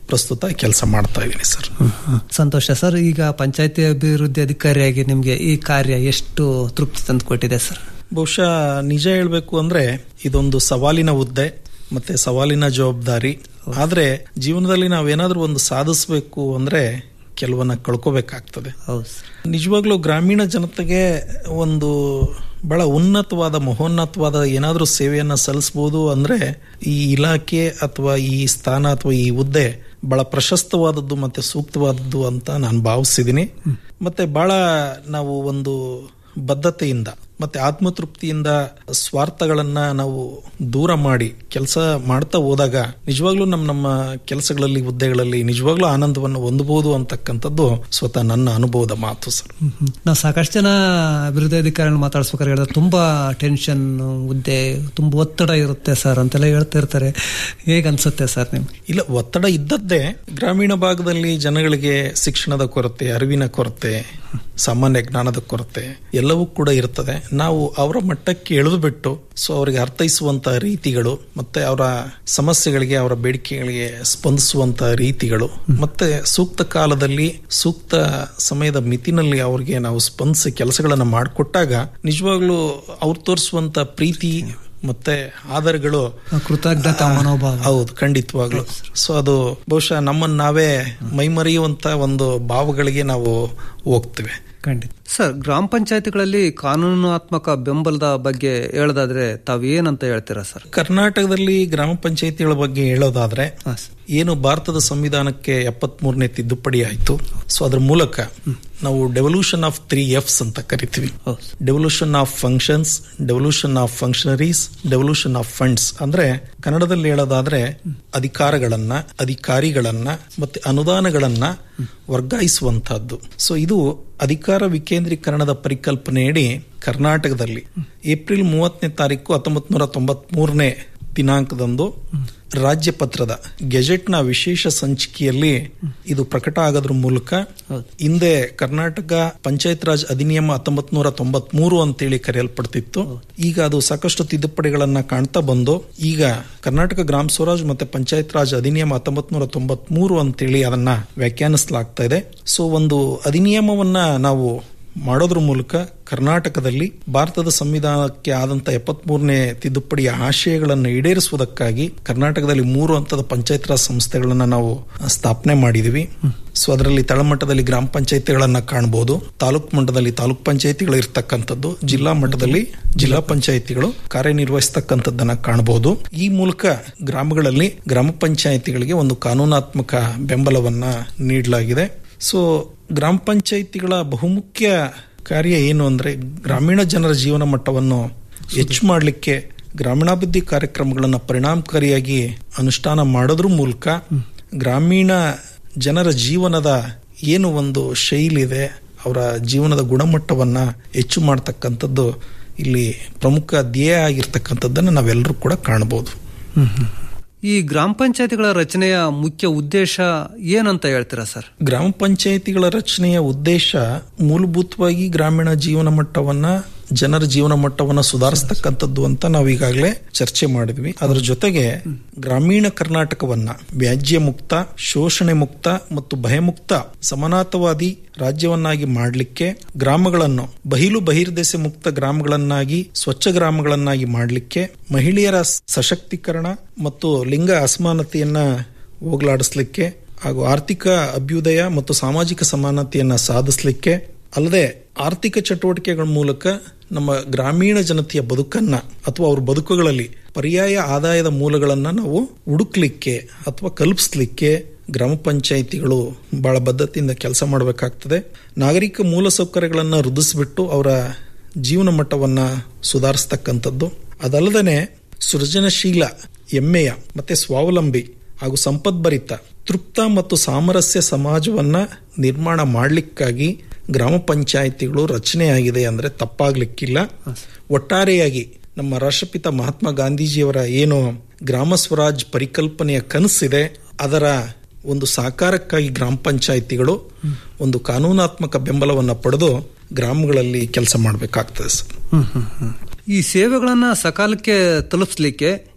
ಪ್ರಸ್ತುತ ಕೆಲಸ ಮಾಡ್ತಾ ಇದ್ದೀನಿ ಸರ್ ಸಂತೋಷ ಸರ್ ಈಗ ಪಂಚಾಯತಿ ಅಭಿವೃದ್ಧಿ ಅಧಿಕಾರಿಯಾಗಿ ನಿಮ್ಗೆ ಈ ಕಾರ್ಯ ಎಷ್ಟು ತೃಪ್ತಿ ತಂದು ಕೊಟ್ಟಿದೆ ಸರ್ ಬಹುಶಃ ನಿಜ ಹೇಳ್ಬೇಕು ಅಂದ್ರೆ ಇದೊಂದು ಸವಾಲಿನ ಹುದ್ದೆ ಮತ್ತೆ ಸವಾಲಿನ ಜವಾಬ್ದಾರಿ ಆದ್ರೆ ಜೀವನದಲ್ಲಿ ನಾವೇನಾದ್ರೂ ಒಂದು ಸಾಧಿಸಬೇಕು ಅಂದ್ರೆ ಕೆಲವನ್ನ ಕಳ್ಕೋಬೇಕಾಗ್ತದೆ ನಿಜವಾಗ್ಲೂ ಗ್ರಾಮೀಣ ಜನತೆಗೆ ಒಂದು ಬಹಳ ಉನ್ನತವಾದ ಮಹೋನ್ನತವಾದ ಏನಾದ್ರೂ ಸೇವೆಯನ್ನ ಸಲ್ಲಿಸಬಹುದು ಅಂದ್ರೆ ಈ ಇಲಾಖೆ ಅಥವಾ ಈ ಸ್ಥಾನ ಅಥವಾ ಈ ಹುದ್ದೆ ಬಹಳ ಪ್ರಶಸ್ತವಾದದ್ದು ಮತ್ತೆ ಸೂಕ್ತವಾದದ್ದು ಅಂತ ನಾನು ಭಾವಿಸಿದ್ದೀನಿ ಮತ್ತೆ ಬಹಳ ನಾವು ಒಂದು ಬದ್ಧತೆಯಿಂದ ಮತ್ತೆ ಆತ್ಮತೃಪ್ತಿಯಿಂದ ಸ್ವಾರ್ಥಗಳನ್ನ ನಾವು ದೂರ ಮಾಡಿ ಕೆಲಸ ಮಾಡ್ತಾ ಹೋದಾಗ ನಿಜವಾಗ್ಲೂ ನಮ್ಮ ನಮ್ಮ ಕೆಲಸಗಳಲ್ಲಿ ಹುದ್ದೆಗಳಲ್ಲಿ ನಿಜವಾಗ್ಲೂ ಆನಂದವನ್ನು ಹೊಂದಬಹುದು ಅಂತಕ್ಕಂಥದ್ದು ಸ್ವತಃ ನನ್ನ ಅನುಭವದ ಮಾತು ಸರ್ ನಾವು ಸಾಕಷ್ಟು ಜನ ಅಭಿವೃದ್ಧಿ ಅಧಿಕಾರಿಗಳು ಮಾತಾಡ್ಸ್ಬೇಕಾದ್ರೆ ಹೇಳಿದ್ರೆ ತುಂಬಾ ಟೆನ್ಷನ್ ಹುದ್ದೆ ತುಂಬಾ ಒತ್ತಡ ಇರುತ್ತೆ ಸರ್ ಅಂತೆಲ್ಲ ಹೇಳ್ತಾ ಇರ್ತಾರೆ ಹೇಗ್ ಅನ್ಸುತ್ತೆ ಸರ್ ನಿಮ್ಗೆ ಇಲ್ಲ ಒತ್ತಡ ಇದ್ದದ್ದೇ ಗ್ರಾಮೀಣ ಭಾಗದಲ್ಲಿ ಜನಗಳಿಗೆ ಶಿಕ್ಷಣದ ಕೊರತೆ ಅರಿವಿನ ಕೊರತೆ ಸಾಮಾನ್ಯ ಜ್ಞಾನದ ಕೊರತೆ ಎಲ್ಲವೂ ಕೂಡ ಇರ್ತದೆ ನಾವು ಅವರ ಮಟ್ಟಕ್ಕೆ ಎಳೆದು ಬಿಟ್ಟು ಸೊ ಅವರಿಗೆ ಅರ್ಥೈಸುವಂತ ರೀತಿಗಳು ಮತ್ತೆ ಅವರ ಸಮಸ್ಯೆಗಳಿಗೆ ಅವರ ಬೇಡಿಕೆಗಳಿಗೆ ಸ್ಪಂದಿಸುವಂತ ರೀತಿಗಳು ಮತ್ತೆ ಸೂಕ್ತ ಕಾಲದಲ್ಲಿ ಸೂಕ್ತ ಸಮಯದ ಮಿತಿನಲ್ಲಿ ಅವ್ರಿಗೆ ನಾವು ಸ್ಪಂದಿಸಿ ಕೆಲಸಗಳನ್ನ ಮಾಡಿಕೊಟ್ಟಾಗ ನಿಜವಾಗ್ಲೂ ಅವ್ರು ತೋರಿಸುವಂತ ಪ್ರೀತಿ ಮತ್ತೆ ಆಧಾರಗಳು ಕೃತಜ್ಞತಾ ಮನೋಭಾವ ಹೌದು ಖಂಡಿತವಾಗ್ಲು ಸೊ ಅದು ಬಹುಶಃ ನಮ್ಮನ್ನ ನಾವೇ ಮೈಮರೆಯುವಂತ ಒಂದು ಭಾವಗಳಿಗೆ ನಾವು ಹೋಗ್ತೇವೆ ಖಂಡಿತ ಸರ್ ಗ್ರಾಮ ಪಂಚಾಯತಿಗಳಲ್ಲಿ ಕಾನೂನಾತ್ಮಕ ಬೆಂಬಲದ ಬಗ್ಗೆ ಹೇಳೋದಾದ್ರೆ ತಾವ್ ಏನಂತ ಹೇಳ್ತೀರಾ ಸರ್ ಕರ್ನಾಟಕದಲ್ಲಿ ಗ್ರಾಮ ಪಂಚಾಯತಿಗಳ ಬಗ್ಗೆ ಹೇಳೋದಾದ್ರೆ ಏನು ಭಾರತದ ಸಂವಿಧಾನಕ್ಕೆ ಎಪ್ಪತ್ ಮೂರನೇ ತಿದ್ದುಪಡಿ ಆಯ್ತು ಸೊ ಅದ್ರ ಮೂಲಕ ನಾವು ಡೆವಲ್ಯೂಷನ್ ಆಫ್ ತ್ರೀ ಎಫ್ಸ್ ಅಂತ ಕರಿತೀವಿ devolution of functions devolution of functionaries devolution of funds ಅಂದ್ರೆ ಕನ್ನಡದಲ್ಲಿ ಹೇಳೋದಾದ್ರೆ ಅಧಿಕಾರಗಳನ್ನ ಅಧಿಕಾರಿಗಳನ್ನ ಮತ್ತೆ ಅನುದಾನಗಳನ್ನ ವರ್ಗಾಯಿಸುವಂತಹದ್ದು ಸೊ ಇದು ಅಧಿಕಾರ ವಿಕೇಂದ್ರೀಕರಣದ ಪರಿಕಲ್ಪನೆಯಡಿ ಕರ್ನಾಟಕದಲ್ಲಿ ಏಪ್ರಿಲ್ ಮೂವತ್ತನೇ ತಾರೀಕು ಹತ್ತೊಂಬತ್ ನೂರ ತೊಂಬತ್ ಮೂರನೇ ದಿನಾಂಕದಂದು ರಾಜ್ಯ ಪತ್ರದ ಗೆಜೆಟ್ನ ವಿಶೇಷ ಸಂಚಿಕೆಯಲ್ಲಿ ಇದು ಪ್ರಕಟ ಆಗೋದ್ರ ಮೂಲಕ ಹಿಂದೆ ಕರ್ನಾಟಕ ಪಂಚಾಯತ್ ರಾಜ್ ಅಧಿನಿಯಮ ಹತ್ತೊಂಬತ್ ನೂರ ತೊಂಬತ್ ಮೂರು ಅಂತೇಳಿ ಕರೆಯಲ್ಪಡ್ತಿತ್ತು ಈಗ ಅದು ಸಾಕಷ್ಟು ತಿದ್ದುಪಡಿಗಳನ್ನ ಕಾಣ್ತಾ ಬಂದು ಈಗ ಕರ್ನಾಟಕ ಗ್ರಾಮ ಸ್ವರಾಜ್ ಮತ್ತೆ ಪಂಚಾಯತ್ ರಾಜ್ ಅಧಿನಿಯಮ ಹತ್ತೊಂಬತ್ ನೂರ ತೊಂಬತ್ ಮೂರು ಅಂತೇಳಿ ಅದನ್ನ ವ್ಯಾಖ್ಯಾನಿಸಲಾಗ್ತಾ ಇದೆ ಸೊ ಒಂದು ಅಧಿನಿಯಮವನ್ನ ನಾವು ಮಾಡೋದ್ರ ಮೂಲಕ ಕರ್ನಾಟಕದಲ್ಲಿ ಭಾರತದ ಸಂವಿಧಾನಕ್ಕೆ ಆದಂತ ಎಪ್ಪತ್ ಮೂರನೇ ತಿದ್ದುಪಡಿಯ ಆಶಯಗಳನ್ನು ಈಡೇರಿಸುವುದಕ್ಕಾಗಿ ಕರ್ನಾಟಕದಲ್ಲಿ ಮೂರು ಹಂತದ ಪಂಚಾಯತ್ ರಾಜ್ ಸಂಸ್ಥೆಗಳನ್ನ ನಾವು ಸ್ಥಾಪನೆ ಮಾಡಿದೀವಿ ಸೊ ಅದರಲ್ಲಿ ತಳಮಟ್ಟದಲ್ಲಿ ಗ್ರಾಮ ಪಂಚಾಯತಿಗಳನ್ನ ಕಾಣಬಹುದು ತಾಲೂಕ್ ಮಟ್ಟದಲ್ಲಿ ತಾಲೂಕ್ ಪಂಚಾಯತಿಗಳು ಇರ್ತಕ್ಕಂಥದ್ದು ಜಿಲ್ಲಾ ಮಟ್ಟದಲ್ಲಿ ಜಿಲ್ಲಾ ಪಂಚಾಯತಿಗಳು ಕಾರ್ಯನಿರ್ವಹಿಸ್ತಕ್ಕಂಥದ್ದನ್ನ ಕಾಣಬಹುದು ಈ ಮೂಲಕ ಗ್ರಾಮಗಳಲ್ಲಿ ಗ್ರಾಮ ಪಂಚಾಯತಿಗಳಿಗೆ ಒಂದು ಕಾನೂನಾತ್ಮಕ ಬೆಂಬಲವನ್ನ ನೀಡಲಾಗಿದೆ ಸೊ ಗ್ರಾಮ ಪಂಚಾಯಿತಿಗಳ ಬಹುಮುಖ್ಯ ಕಾರ್ಯ ಏನು ಅಂದ್ರೆ ಗ್ರಾಮೀಣ ಜನರ ಜೀವನ ಮಟ್ಟವನ್ನು ಹೆಚ್ಚು ಮಾಡಲಿಕ್ಕೆ ಗ್ರಾಮೀಣಾಭಿವೃದ್ಧಿ ಕಾರ್ಯಕ್ರಮಗಳನ್ನು ಪರಿಣಾಮಕಾರಿಯಾಗಿ ಅನುಷ್ಠಾನ ಮಾಡೋದ್ರ ಮೂಲಕ ಗ್ರಾಮೀಣ ಜನರ ಜೀವನದ ಏನು ಒಂದು ಶೈಲಿ ಇದೆ ಅವರ ಜೀವನದ ಗುಣಮಟ್ಟವನ್ನ ಹೆಚ್ಚು ಮಾಡ್ತಕ್ಕಂಥದ್ದು ಇಲ್ಲಿ ಪ್ರಮುಖ ಧ್ಯೇಯ ಆಗಿರ್ತಕ್ಕಂಥದ್ದನ್ನು ನಾವೆಲ್ಲರೂ ಕೂಡ ಕಾಣಬಹುದು ಈ ಗ್ರಾಮ ಪಂಚಾಯತಿಗಳ ರಚನೆಯ ಮುಖ್ಯ ಉದ್ದೇಶ ಏನಂತ ಹೇಳ್ತೀರಾ ಸರ್ ಗ್ರಾಮ ಪಂಚಾಯಿತಿಗಳ ರಚನೆಯ ಉದ್ದೇಶ ಮೂಲಭೂತವಾಗಿ ಗ್ರಾಮೀಣ ಜೀವನ ಮಟ್ಟವನ್ನ ಜನರ ಜೀವನ ಮಟ್ಟವನ್ನ ಸುಧಾರಿಸ್ತಕ್ಕಂಥದ್ದು ಅಂತ ನಾವು ಈಗಾಗಲೇ ಚರ್ಚೆ ಮಾಡಿದ್ವಿ ಅದರ ಜೊತೆಗೆ ಗ್ರಾಮೀಣ ಕರ್ನಾಟಕವನ್ನ ವ್ಯಾಜ್ಯ ಮುಕ್ತ ಶೋಷಣೆ ಮುಕ್ತ ಮತ್ತು ಭಯಮುಕ್ತ ಸಮಾನಾತವಾದಿ ರಾಜ್ಯವನ್ನಾಗಿ ಮಾಡಲಿಕ್ಕೆ ಗ್ರಾಮಗಳನ್ನು ಬಹಿಲು ಬಹಿರ್ದೆಸೆ ಮುಕ್ತ ಗ್ರಾಮಗಳನ್ನಾಗಿ ಸ್ವಚ್ಛ ಗ್ರಾಮಗಳನ್ನಾಗಿ ಮಾಡಲಿಕ್ಕೆ ಮಹಿಳೆಯರ ಸಶಕ್ತೀಕರಣ ಮತ್ತು ಲಿಂಗ ಅಸಮಾನತೆಯನ್ನ ಹೋಗಲಾಡಿಸ್ಲಿಕ್ಕೆ ಹಾಗೂ ಆರ್ಥಿಕ ಅಭ್ಯುದಯ ಮತ್ತು ಸಾಮಾಜಿಕ ಸಮಾನತೆಯನ್ನ ಸಾಧಿಸಲಿಕ್ಕೆ ಅಲ್ಲದೆ ಆರ್ಥಿಕ ಚಟುವಟಿಕೆಗಳ ಮೂಲಕ ನಮ್ಮ ಗ್ರಾಮೀಣ ಜನತೆಯ ಬದುಕನ್ನ ಅಥವಾ ಅವ್ರ ಬದುಕುಗಳಲ್ಲಿ ಪರ್ಯಾಯ ಆದಾಯದ ಮೂಲಗಳನ್ನ ನಾವು ಹುಡುಕ್ಲಿಕ್ಕೆ ಅಥವಾ ಕಲ್ಪಿಸ್ಲಿಕ್ಕೆ ಗ್ರಾಮ ಪಂಚಾಯಿತಿಗಳು ಬಹಳ ಬದ್ಧತೆಯಿಂದ ಕೆಲಸ ಮಾಡಬೇಕಾಗ್ತದೆ ನಾಗರಿಕ ಮೂಲಸೌಕರ್ಯಗಳನ್ನು ವೃದ್ಧಿಸ್ಬಿಟ್ಟು ಅವರ ಜೀವನ ಮಟ್ಟವನ್ನ ಸುಧಾರಿಸ್ತಕ್ಕಂಥದ್ದು ಅದಲ್ಲದೆ ಸೃಜನಶೀಲ ಹೆಮ್ಮೆಯ ಮತ್ತೆ ಸ್ವಾವಲಂಬಿ ಹಾಗೂ ಸಂಪದ್ಭರಿತ ತೃಪ್ತ ಮತ್ತು ಸಾಮರಸ್ಯ ಸಮಾಜವನ್ನ ನಿರ್ಮಾಣ ಮಾಡಲಿಕ್ಕಾಗಿ ಗ್ರಾಮ ಪಂಚಾಯಿತಿಗಳು ರಚನೆಯಾಗಿದೆ ಅಂದ್ರೆ ತಪ್ಪಾಗ್ಲಿಕ್ಕಿಲ್ಲ ಒಟ್ಟಾರೆಯಾಗಿ ನಮ್ಮ ರಾಷ್ಟ್ರಪಿತ ಮಹಾತ್ಮ ಗಾಂಧೀಜಿಯವರ ಏನು ಗ್ರಾಮ ಸ್ವರಾಜ್ ಪರಿಕಲ್ಪನೆಯ ಕನಸಿದೆ ಅದರ ಒಂದು ಸಾಕಾರಕ್ಕಾಗಿ ಗ್ರಾಮ ಪಂಚಾಯಿತಿಗಳು ಒಂದು ಕಾನೂನಾತ್ಮಕ ಬೆಂಬಲವನ್ನ ಪಡೆದು ಗ್ರಾಮಗಳಲ್ಲಿ ಕೆಲಸ ಮಾಡಬೇಕಾಗ್ತದೆ ಸರ್ ಈ ಸೇವೆಗಳನ್ನ ಸಕಾಲಕ್ಕೆ ತಲುಪಿಸ್ಲಿಕ್ಕೆ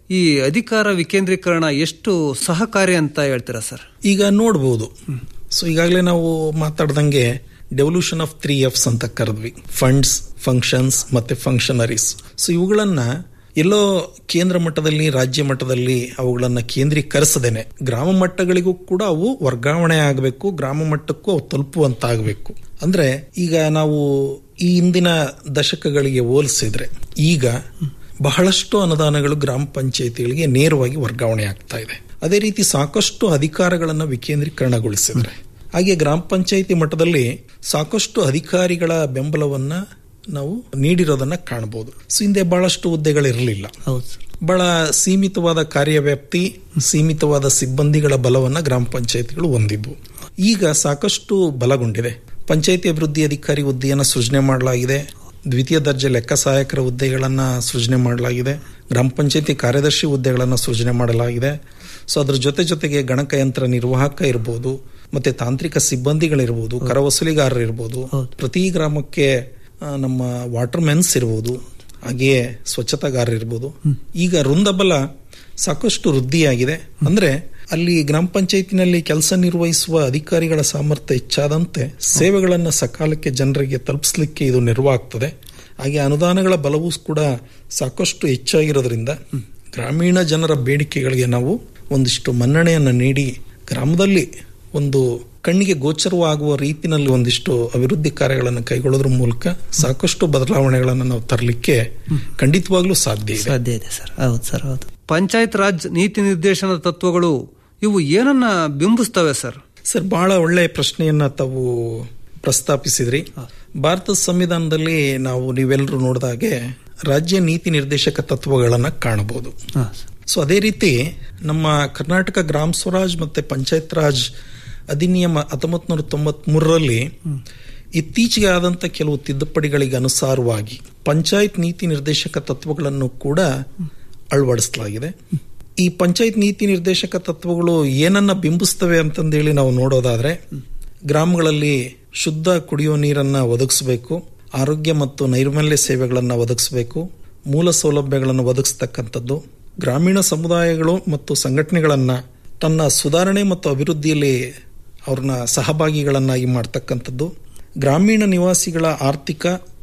ಈ ಅಧಿಕಾರ ವಿಕೇಂದ್ರೀಕರಣ ಎಷ್ಟು ಸಹಕಾರಿ ಅಂತ ಹೇಳ್ತೀರಾ ಸರ್ ಈಗ ನೋಡ್ಬೋದು ಸೊ ಈಗಾಗಲೇ ನಾವು ಮಾತಾಡ್ದಂಗೆ ಡೆವಲ್ಯೂಷನ್ ಆಫ್ ತ್ರೀ ಎಫ್ಸ್ ಅಂತ ಕರೆದ್ವಿ ಫಂಡ್ಸ್ ಫಂಕ್ಷನ್ಸ್ ಮತ್ತೆ ಫಂಕ್ಷನರೀಸ್ ಸೊ ಇವುಗಳನ್ನ ಎಲ್ಲೋ ಕೇಂದ್ರ ಮಟ್ಟದಲ್ಲಿ ರಾಜ್ಯ ಮಟ್ಟದಲ್ಲಿ ಅವುಗಳನ್ನ ಕೇಂದ್ರೀಕರಿಸದೇನೆ ಗ್ರಾಮ ಮಟ್ಟಗಳಿಗೂ ಕೂಡ ಅವು ವರ್ಗಾವಣೆ ಆಗಬೇಕು ಗ್ರಾಮ ಮಟ್ಟಕ್ಕೂ ಅವು ತಲುಪುವಂತಾಗಬೇಕು ಅಂದ್ರೆ ಈಗ ನಾವು ಈ ಹಿಂದಿನ ದಶಕಗಳಿಗೆ ಹೋಲಿಸಿದ್ರೆ ಈಗ ಬಹಳಷ್ಟು ಅನುದಾನಗಳು ಗ್ರಾಮ ಪಂಚಾಯಿತಿಗಳಿಗೆ ನೇರವಾಗಿ ವರ್ಗಾವಣೆ ಆಗ್ತಾ ಇದೆ ಅದೇ ರೀತಿ ಸಾಕಷ್ಟು ಅಧಿಕಾರಗಳನ್ನು ವಿಕೇಂದ್ರೀಕರಣಗೊಳಿಸಿದ್ರೆ ಹಾಗೆ ಗ್ರಾಮ ಪಂಚಾಯಿತಿ ಮಟ್ಟದಲ್ಲಿ ಸಾಕಷ್ಟು ಅಧಿಕಾರಿಗಳ ಬೆಂಬಲವನ್ನ ನಾವು ನೀಡಿರೋದನ್ನ ಕಾಣಬಹುದು ಸೊ ಹಿಂದೆ ಬಹಳಷ್ಟು ಹುದ್ದೆಗಳಿರಲಿಲ್ಲ ಬಹಳ ಸೀಮಿತವಾದ ಕಾರ್ಯವ್ಯಾಪ್ತಿ ಸೀಮಿತವಾದ ಸಿಬ್ಬಂದಿಗಳ ಬಲವನ್ನ ಗ್ರಾಮ ಪಂಚಾಯಿತಿಗಳು ಹೊಂದಿದ್ವು ಈಗ ಸಾಕಷ್ಟು ಬಲಗೊಂಡಿದೆ ಪಂಚಾಯಿತಿ ಅಭಿವೃದ್ಧಿ ಅಧಿಕಾರಿ ಹುದ್ದೆಯನ್ನು ಸೃಜನೆ ಮಾಡಲಾಗಿದೆ ದ್ವಿತೀಯ ದರ್ಜೆ ಲೆಕ್ಕ ಸಹಾಯಕರ ಹುದ್ದೆಗಳನ್ನ ಸೃಜನೆ ಮಾಡಲಾಗಿದೆ ಗ್ರಾಮ ಪಂಚಾಯಿತಿ ಕಾರ್ಯದರ್ಶಿ ಹುದ್ದೆಗಳನ್ನು ಸೃಜನೆ ಮಾಡಲಾಗಿದೆ ಸೊ ಅದ್ರ ಜೊತೆ ಜೊತೆಗೆ ಗಣಕಯಂತ್ರ ನಿರ್ವಾಹಕ ಇರಬಹುದು ಮತ್ತೆ ತಾಂತ್ರಿಕ ಸಿಬ್ಬಂದಿಗಳಿರ್ಬೋದು ಕರ ವಸೂಲಿಗಾರರು ಇರ್ಬೋದು ಪ್ರತಿ ಗ್ರಾಮಕ್ಕೆ ಆ, ನಮ್ಮ ವಾಟರ್ ಮೆನ್ಸ್ ಇರ್ಬೋದು ಹಾಗೆಯೇ ಸ್ವಚ್ಛತಾಗಾರರು ಇರ್ಬೋದು ಈಗ ವೃಂದಬಲ ಸಾಕಷ್ಟು ವೃದ್ಧಿಯಾಗಿದೆ ಅಂದ್ರೆ ಅಲ್ಲಿ ಗ್ರಾಮ ಪಂಚಾಯತಿನಲ್ಲಿ ಕೆಲಸ ನಿರ್ವಹಿಸುವ ಅಧಿಕಾರಿಗಳ ಸಾಮರ್ಥ್ಯ ಹೆಚ್ಚಾದಂತೆ ಸೇವೆಗಳನ್ನು ಸಕಾಲಕ್ಕೆ ಜನರಿಗೆ ತಲುಪಿಸಲಿಕ್ಕೆ ಇದು ನೆರವಾಗ್ತದೆ ಹಾಗೆ ಅನುದಾನಗಳ ಬಲವೂ ಕೂಡ ಸಾಕಷ್ಟು ಹೆಚ್ಚಾಗಿರೋದ್ರಿಂದ ಗ್ರಾಮೀಣ ಜನರ ಬೇಡಿಕೆಗಳಿಗೆ ನಾವು ಒಂದಿಷ್ಟು ಮನ್ನಣೆಯನ್ನು ನೀಡಿ ಗ್ರಾಮದಲ್ಲಿ ಒಂದು ಕಣ್ಣಿಗೆ ಗೋಚರವಾಗುವ ರೀತಿನಲ್ಲಿ ಒಂದಿಷ್ಟು ಅಭಿವೃದ್ಧಿ ಕಾರ್ಯಗಳನ್ನು ಕೈಗೊಳ್ಳೋದ್ರ ಮೂಲಕ ಸಾಕಷ್ಟು ಬದಲಾವಣೆಗಳನ್ನು ನಾವು ತರಲಿಕ್ಕೆ ಖಂಡಿತವಾಗ್ಲೂ ಸಾಧ್ಯ ಇದೆ ಸಾಧ್ಯ ಇದೆ ಸರ್ ಹೌದು ಸರ್ ಹೌದು ಪಂಚಾಯತ್ ರಾಜ್ ನೀತಿ ನಿರ್ದೇಶನದ ತತ್ವಗಳು ಇವು ಏನನ್ನ ಬಿಂಬಿಸ್ತವೆ ಸರ್ ಸರ್ ಬಹಳ ಒಳ್ಳೆಯ ಪ್ರಶ್ನೆಯನ್ನ ತಾವು ಪ್ರಸ್ತಾಪಿಸಿದ್ರಿ ಭಾರತದ ಸಂವಿಧಾನದಲ್ಲಿ ನಾವು ನೀವೆಲ್ಲರೂ ನೋಡಿದಾಗೆ ರಾಜ್ಯ ನೀತಿ ನಿರ್ದೇಶಕ ತತ್ವಗಳನ್ನ ಕಾಣಬಹುದು ಸೊ ಅದೇ ರೀತಿ ನಮ್ಮ ಕರ್ನಾಟಕ ಗ್ರಾಮ ಸ್ವರಾಜ್ ಮತ್ತೆ ಪಂಚಾಯತ್ ರಾಜ್ ಅಧಿನಿಯಮ ಹತ್ತೊಂಬತ್ ನೂರ ತೊಂಬತ್ ಮೂರರಲ್ಲಿ ಇತ್ತೀಚೆಗೆ ಆದಂತ ಕೆಲವು ತಿದ್ದುಪಡಿಗಳಿಗೆ ಅನುಸಾರವಾಗಿ ಪಂಚಾಯತ್ ನೀತಿ ನಿರ್ದೇಶಕ ತತ್ವಗಳನ್ನು ಕೂಡ ಅಳವಡಿಸಲಾಗಿದೆ ಈ ಪಂಚಾಯತ್ ನೀತಿ ನಿರ್ದೇಶಕ ತತ್ವಗಳು ಏನನ್ನ ಬಿಂಬಿಸ್ತವೆ ಅಂತಂದೇಳಿ ನಾವು ನೋಡೋದಾದ್ರೆ ಗ್ರಾಮಗಳಲ್ಲಿ ಶುದ್ಧ ಕುಡಿಯುವ ನೀರನ್ನ ಒದಗಿಸಬೇಕು ಆರೋಗ್ಯ ಮತ್ತು ನೈರ್ಮಲ್ಯ ಸೇವೆಗಳನ್ನು ಒದಗಿಸಬೇಕು ಮೂಲ ಸೌಲಭ್ಯಗಳನ್ನು ಒದಗಿಸ್ತಕ್ಕಂಥದ್ದು ಗ್ರಾಮೀಣ ಸಮುದಾಯಗಳು ಮತ್ತು ಸಂಘಟನೆಗಳನ್ನ ತನ್ನ ಸುಧಾರಣೆ ಮತ್ತು ಅಭಿವೃದ್ಧಿಯಲ್ಲಿ ಅವ್ರನ್ನ ಸಹಭಾಗಿಗಳನ್ನಾಗಿ ಮಾಡ್ತಕ್ಕಂಥದ್ದು ಗ್ರಾಮೀಣ ನಿವಾಸಿಗಳ ಆರ್ಥಿಕ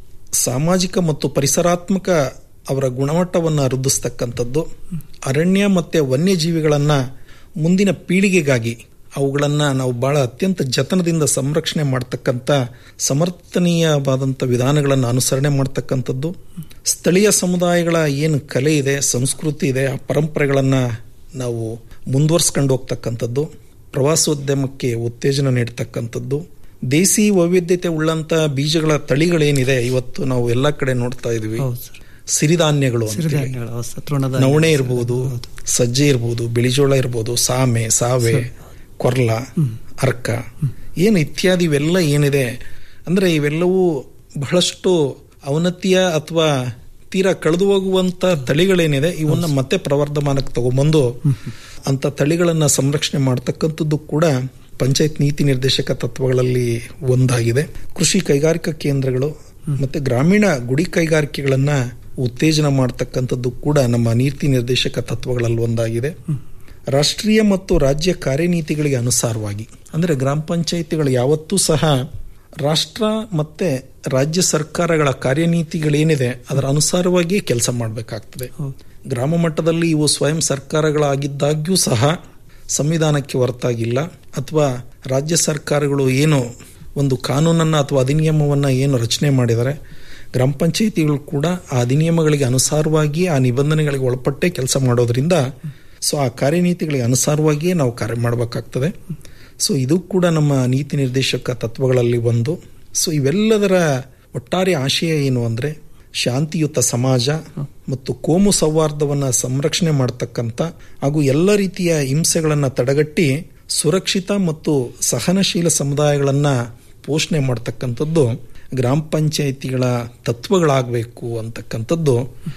ಸಾಮಾಜಿಕ ಮತ್ತು ಪರಿಸರಾತ್ಮಕ ಅವರ ಗುಣಮಟ್ಟವನ್ನು ವೃದ್ಧಿಸ್ತಕ್ಕಂಥದ್ದು ಅರಣ್ಯ ಮತ್ತೆ ವನ್ಯಜೀವಿಗಳನ್ನ ಮುಂದಿನ ಪೀಳಿಗೆಗಾಗಿ ಅವುಗಳನ್ನ ನಾವು ಬಹಳ ಅತ್ಯಂತ ಜತನದಿಂದ ಸಂರಕ್ಷಣೆ ಮಾಡ್ತಕ್ಕಂಥ ಸಮರ್ಥನೀಯವಾದಂಥ ವಿಧಾನಗಳನ್ನು ಅನುಸರಣೆ ಮಾಡ್ತಕ್ಕಂಥದ್ದು ಸ್ಥಳೀಯ ಸಮುದಾಯಗಳ ಏನು ಕಲೆ ಇದೆ ಸಂಸ್ಕೃತಿ ಇದೆ ಆ ಪರಂಪರೆಗಳನ್ನ ನಾವು ಮುಂದುವರ್ಸ್ಕೊಂಡು ಹೋಗ್ತಕ್ಕಂಥದ್ದು ಪ್ರವಾಸೋದ್ಯಮಕ್ಕೆ ಉತ್ತೇಜನ ನೀಡ್ತಕ್ಕಂಥದ್ದು ದೇಸಿ ವೈವಿಧ್ಯತೆ ಉಳ್ಳಂತ ಬೀಜಗಳ ತಳಿಗಳೇನಿದೆ ಇವತ್ತು ನಾವು ಎಲ್ಲ ಕಡೆ ನೋಡ್ತಾ ಇದೀವಿ ಸಿರಿಧಾನ್ಯಗಳು ಅಂತೇಳಿ. ಸಿರಿಧಾನ್ಯಗಳು ಹೌದು ಸರ್, ತೃಣಧಾನ್ಯ. ನವಣೆ ಇರ್ಬೋದು ಸಜ್ಜೆ ಇರ್ಬೋದು ಬಿಳಿಜೋಳ ಇರ್ಬೋದು ಸಾಮೆ ಸಾವೆ ಕೊರ್ಲ ಅರ್ಕ ಏನು ಇತ್ಯಾದಿ ಇವೆಲ್ಲ ಏನಿದೆ ಅಂದ್ರೆ ಇವೆಲ್ಲವೂ ಬಹಳಷ್ಟು ಅವನತಿಯ ಅಥವಾ ತೀರಾ ಕಳೆದು ಹೋಗುವಂತ ತಳಿಗಳೇನಿದೆ ಇವನ್ನ ಮತ್ತೆ ಪ್ರವರ್ಧಮಾನಕ್ಕೆ ತಗೊಂಬಂದು ಅಂತ ತಳಿಗಳನ್ನ ಸಂರಕ್ಷಣೆ ಮಾಡ್ತಕ್ಕಂಥದ್ದು ಕೂಡ ಪಂಚಾಯತ್ ನೀತಿ ನಿರ್ದೇಶಕ ತತ್ವಗಳಲ್ಲಿ ಒಂದಾಗಿದೆ ಕೃಷಿ ಕೈಗಾರಿಕಾ ಕೇಂದ್ರಗಳು ಮತ್ತೆ ಗ್ರಾಮೀಣ ಗುಡಿ ಕೈಗಾರಿಕೆಗಳನ್ನ ಉತ್ತೇಜನ ಮಾಡ್ತಕ್ಕಂಥದ್ದು ಕೂಡ ನಮ್ಮ ನೀತಿ ನಿರ್ದೇಶಕ ತತ್ವಗಳಲ್ಲಿ ಒಂದಾಗಿದೆ ರಾಷ್ಟ್ರೀಯ ಮತ್ತು ರಾಜ್ಯ ಕಾರ್ಯನೀತಿಗಳಿಗೆ ಅನುಸಾರವಾಗಿ ಅಂದ್ರೆ ಗ್ರಾಮ ಪಂಚಾಯಿತಿಗಳು ಯಾವತ್ತೂ ಸಹ ರಾಷ್ಟ್ರ ಮತ್ತೆ ರಾಜ್ಯ ಸರ್ಕಾರಗಳ ಕಾರ್ಯನೀತಿಗಳೇನಿದೆ ಅದರ ಅನುಸಾರವಾಗಿಯೇ ಕೆಲಸ ಮಾಡಬೇಕಾಗ್ತದೆ ಗ್ರಾಮ ಮಟ್ಟದಲ್ಲಿ ಇವು ಸ್ವಯಂ ಸರ್ಕಾರಗಳಾಗಿದ್ದಾಗ್ಯೂ ಸಹ ಸಂವಿಧಾನಕ್ಕೆ ಹೊರತಾಗಿಲ್ಲ ಅಥವಾ ರಾಜ್ಯ ಸರ್ಕಾರಗಳು ಏನು ಒಂದು ಕಾನೂನನ್ನ ಅಥವಾ ಅಧಿನಿಯಮವನ್ನ ಏನು ರಚನೆ ಮಾಡಿದರೆ ಗ್ರಾಮ ಪಂಚಾಯಿತಿಗಳು ಕೂಡ ಆ ಅಧಿನಿಯಮಗಳಿಗೆ ಅನುಸಾರವಾಗಿ ಆ ನಿಬಂಧನೆಗಳಿಗೆ ಒಳಪಟ್ಟೆ ಕೆಲಸ ಮಾಡೋದ್ರಿಂದ ಸೊ ಆ ಕಾರ್ಯನೀತಿಗಳಿಗೆ ಅನುಸಾರವಾಗಿಯೇ ನಾವು ಕಾರ್ಯ ಮಾಡಬೇಕಾಗ್ತದೆ ಸೊ ಇದು ಕೂಡ ನಮ್ಮ ನೀತಿ ನಿರ್ದೇಶಕ ತತ್ವಗಳಲ್ಲಿ ಒಂದು ಸೊ ಇವೆಲ್ಲದರ ಒಟ್ಟಾರೆ ಆಶಯ ಏನು ಅಂದ್ರೆ ಶಾಂತಿಯುತ ಸಮಾಜ ಮತ್ತು ಕೋಮು ಸೌಹಾರ್ದವನ್ನ ಸಂರಕ್ಷಣೆ ಮಾಡತಕ್ಕಂಥ ಹಾಗೂ ಎಲ್ಲ ರೀತಿಯ ಹಿಂಸೆಗಳನ್ನ ತಡೆಗಟ್ಟಿ ಸುರಕ್ಷಿತ ಮತ್ತು ಸಹನಶೀಲ ಸಮುದಾಯಗಳನ್ನ ಪೋಷಣೆ ಮಾಡ್ತಕ್ಕಂಥದ್ದು ಗ್ರಾಮ ಪಂಚಾಯಿತಿಗಳ ತತ್ವಗಳಾಗಬೇಕು ಅಂತಕ್ಕಂಥದ್ದು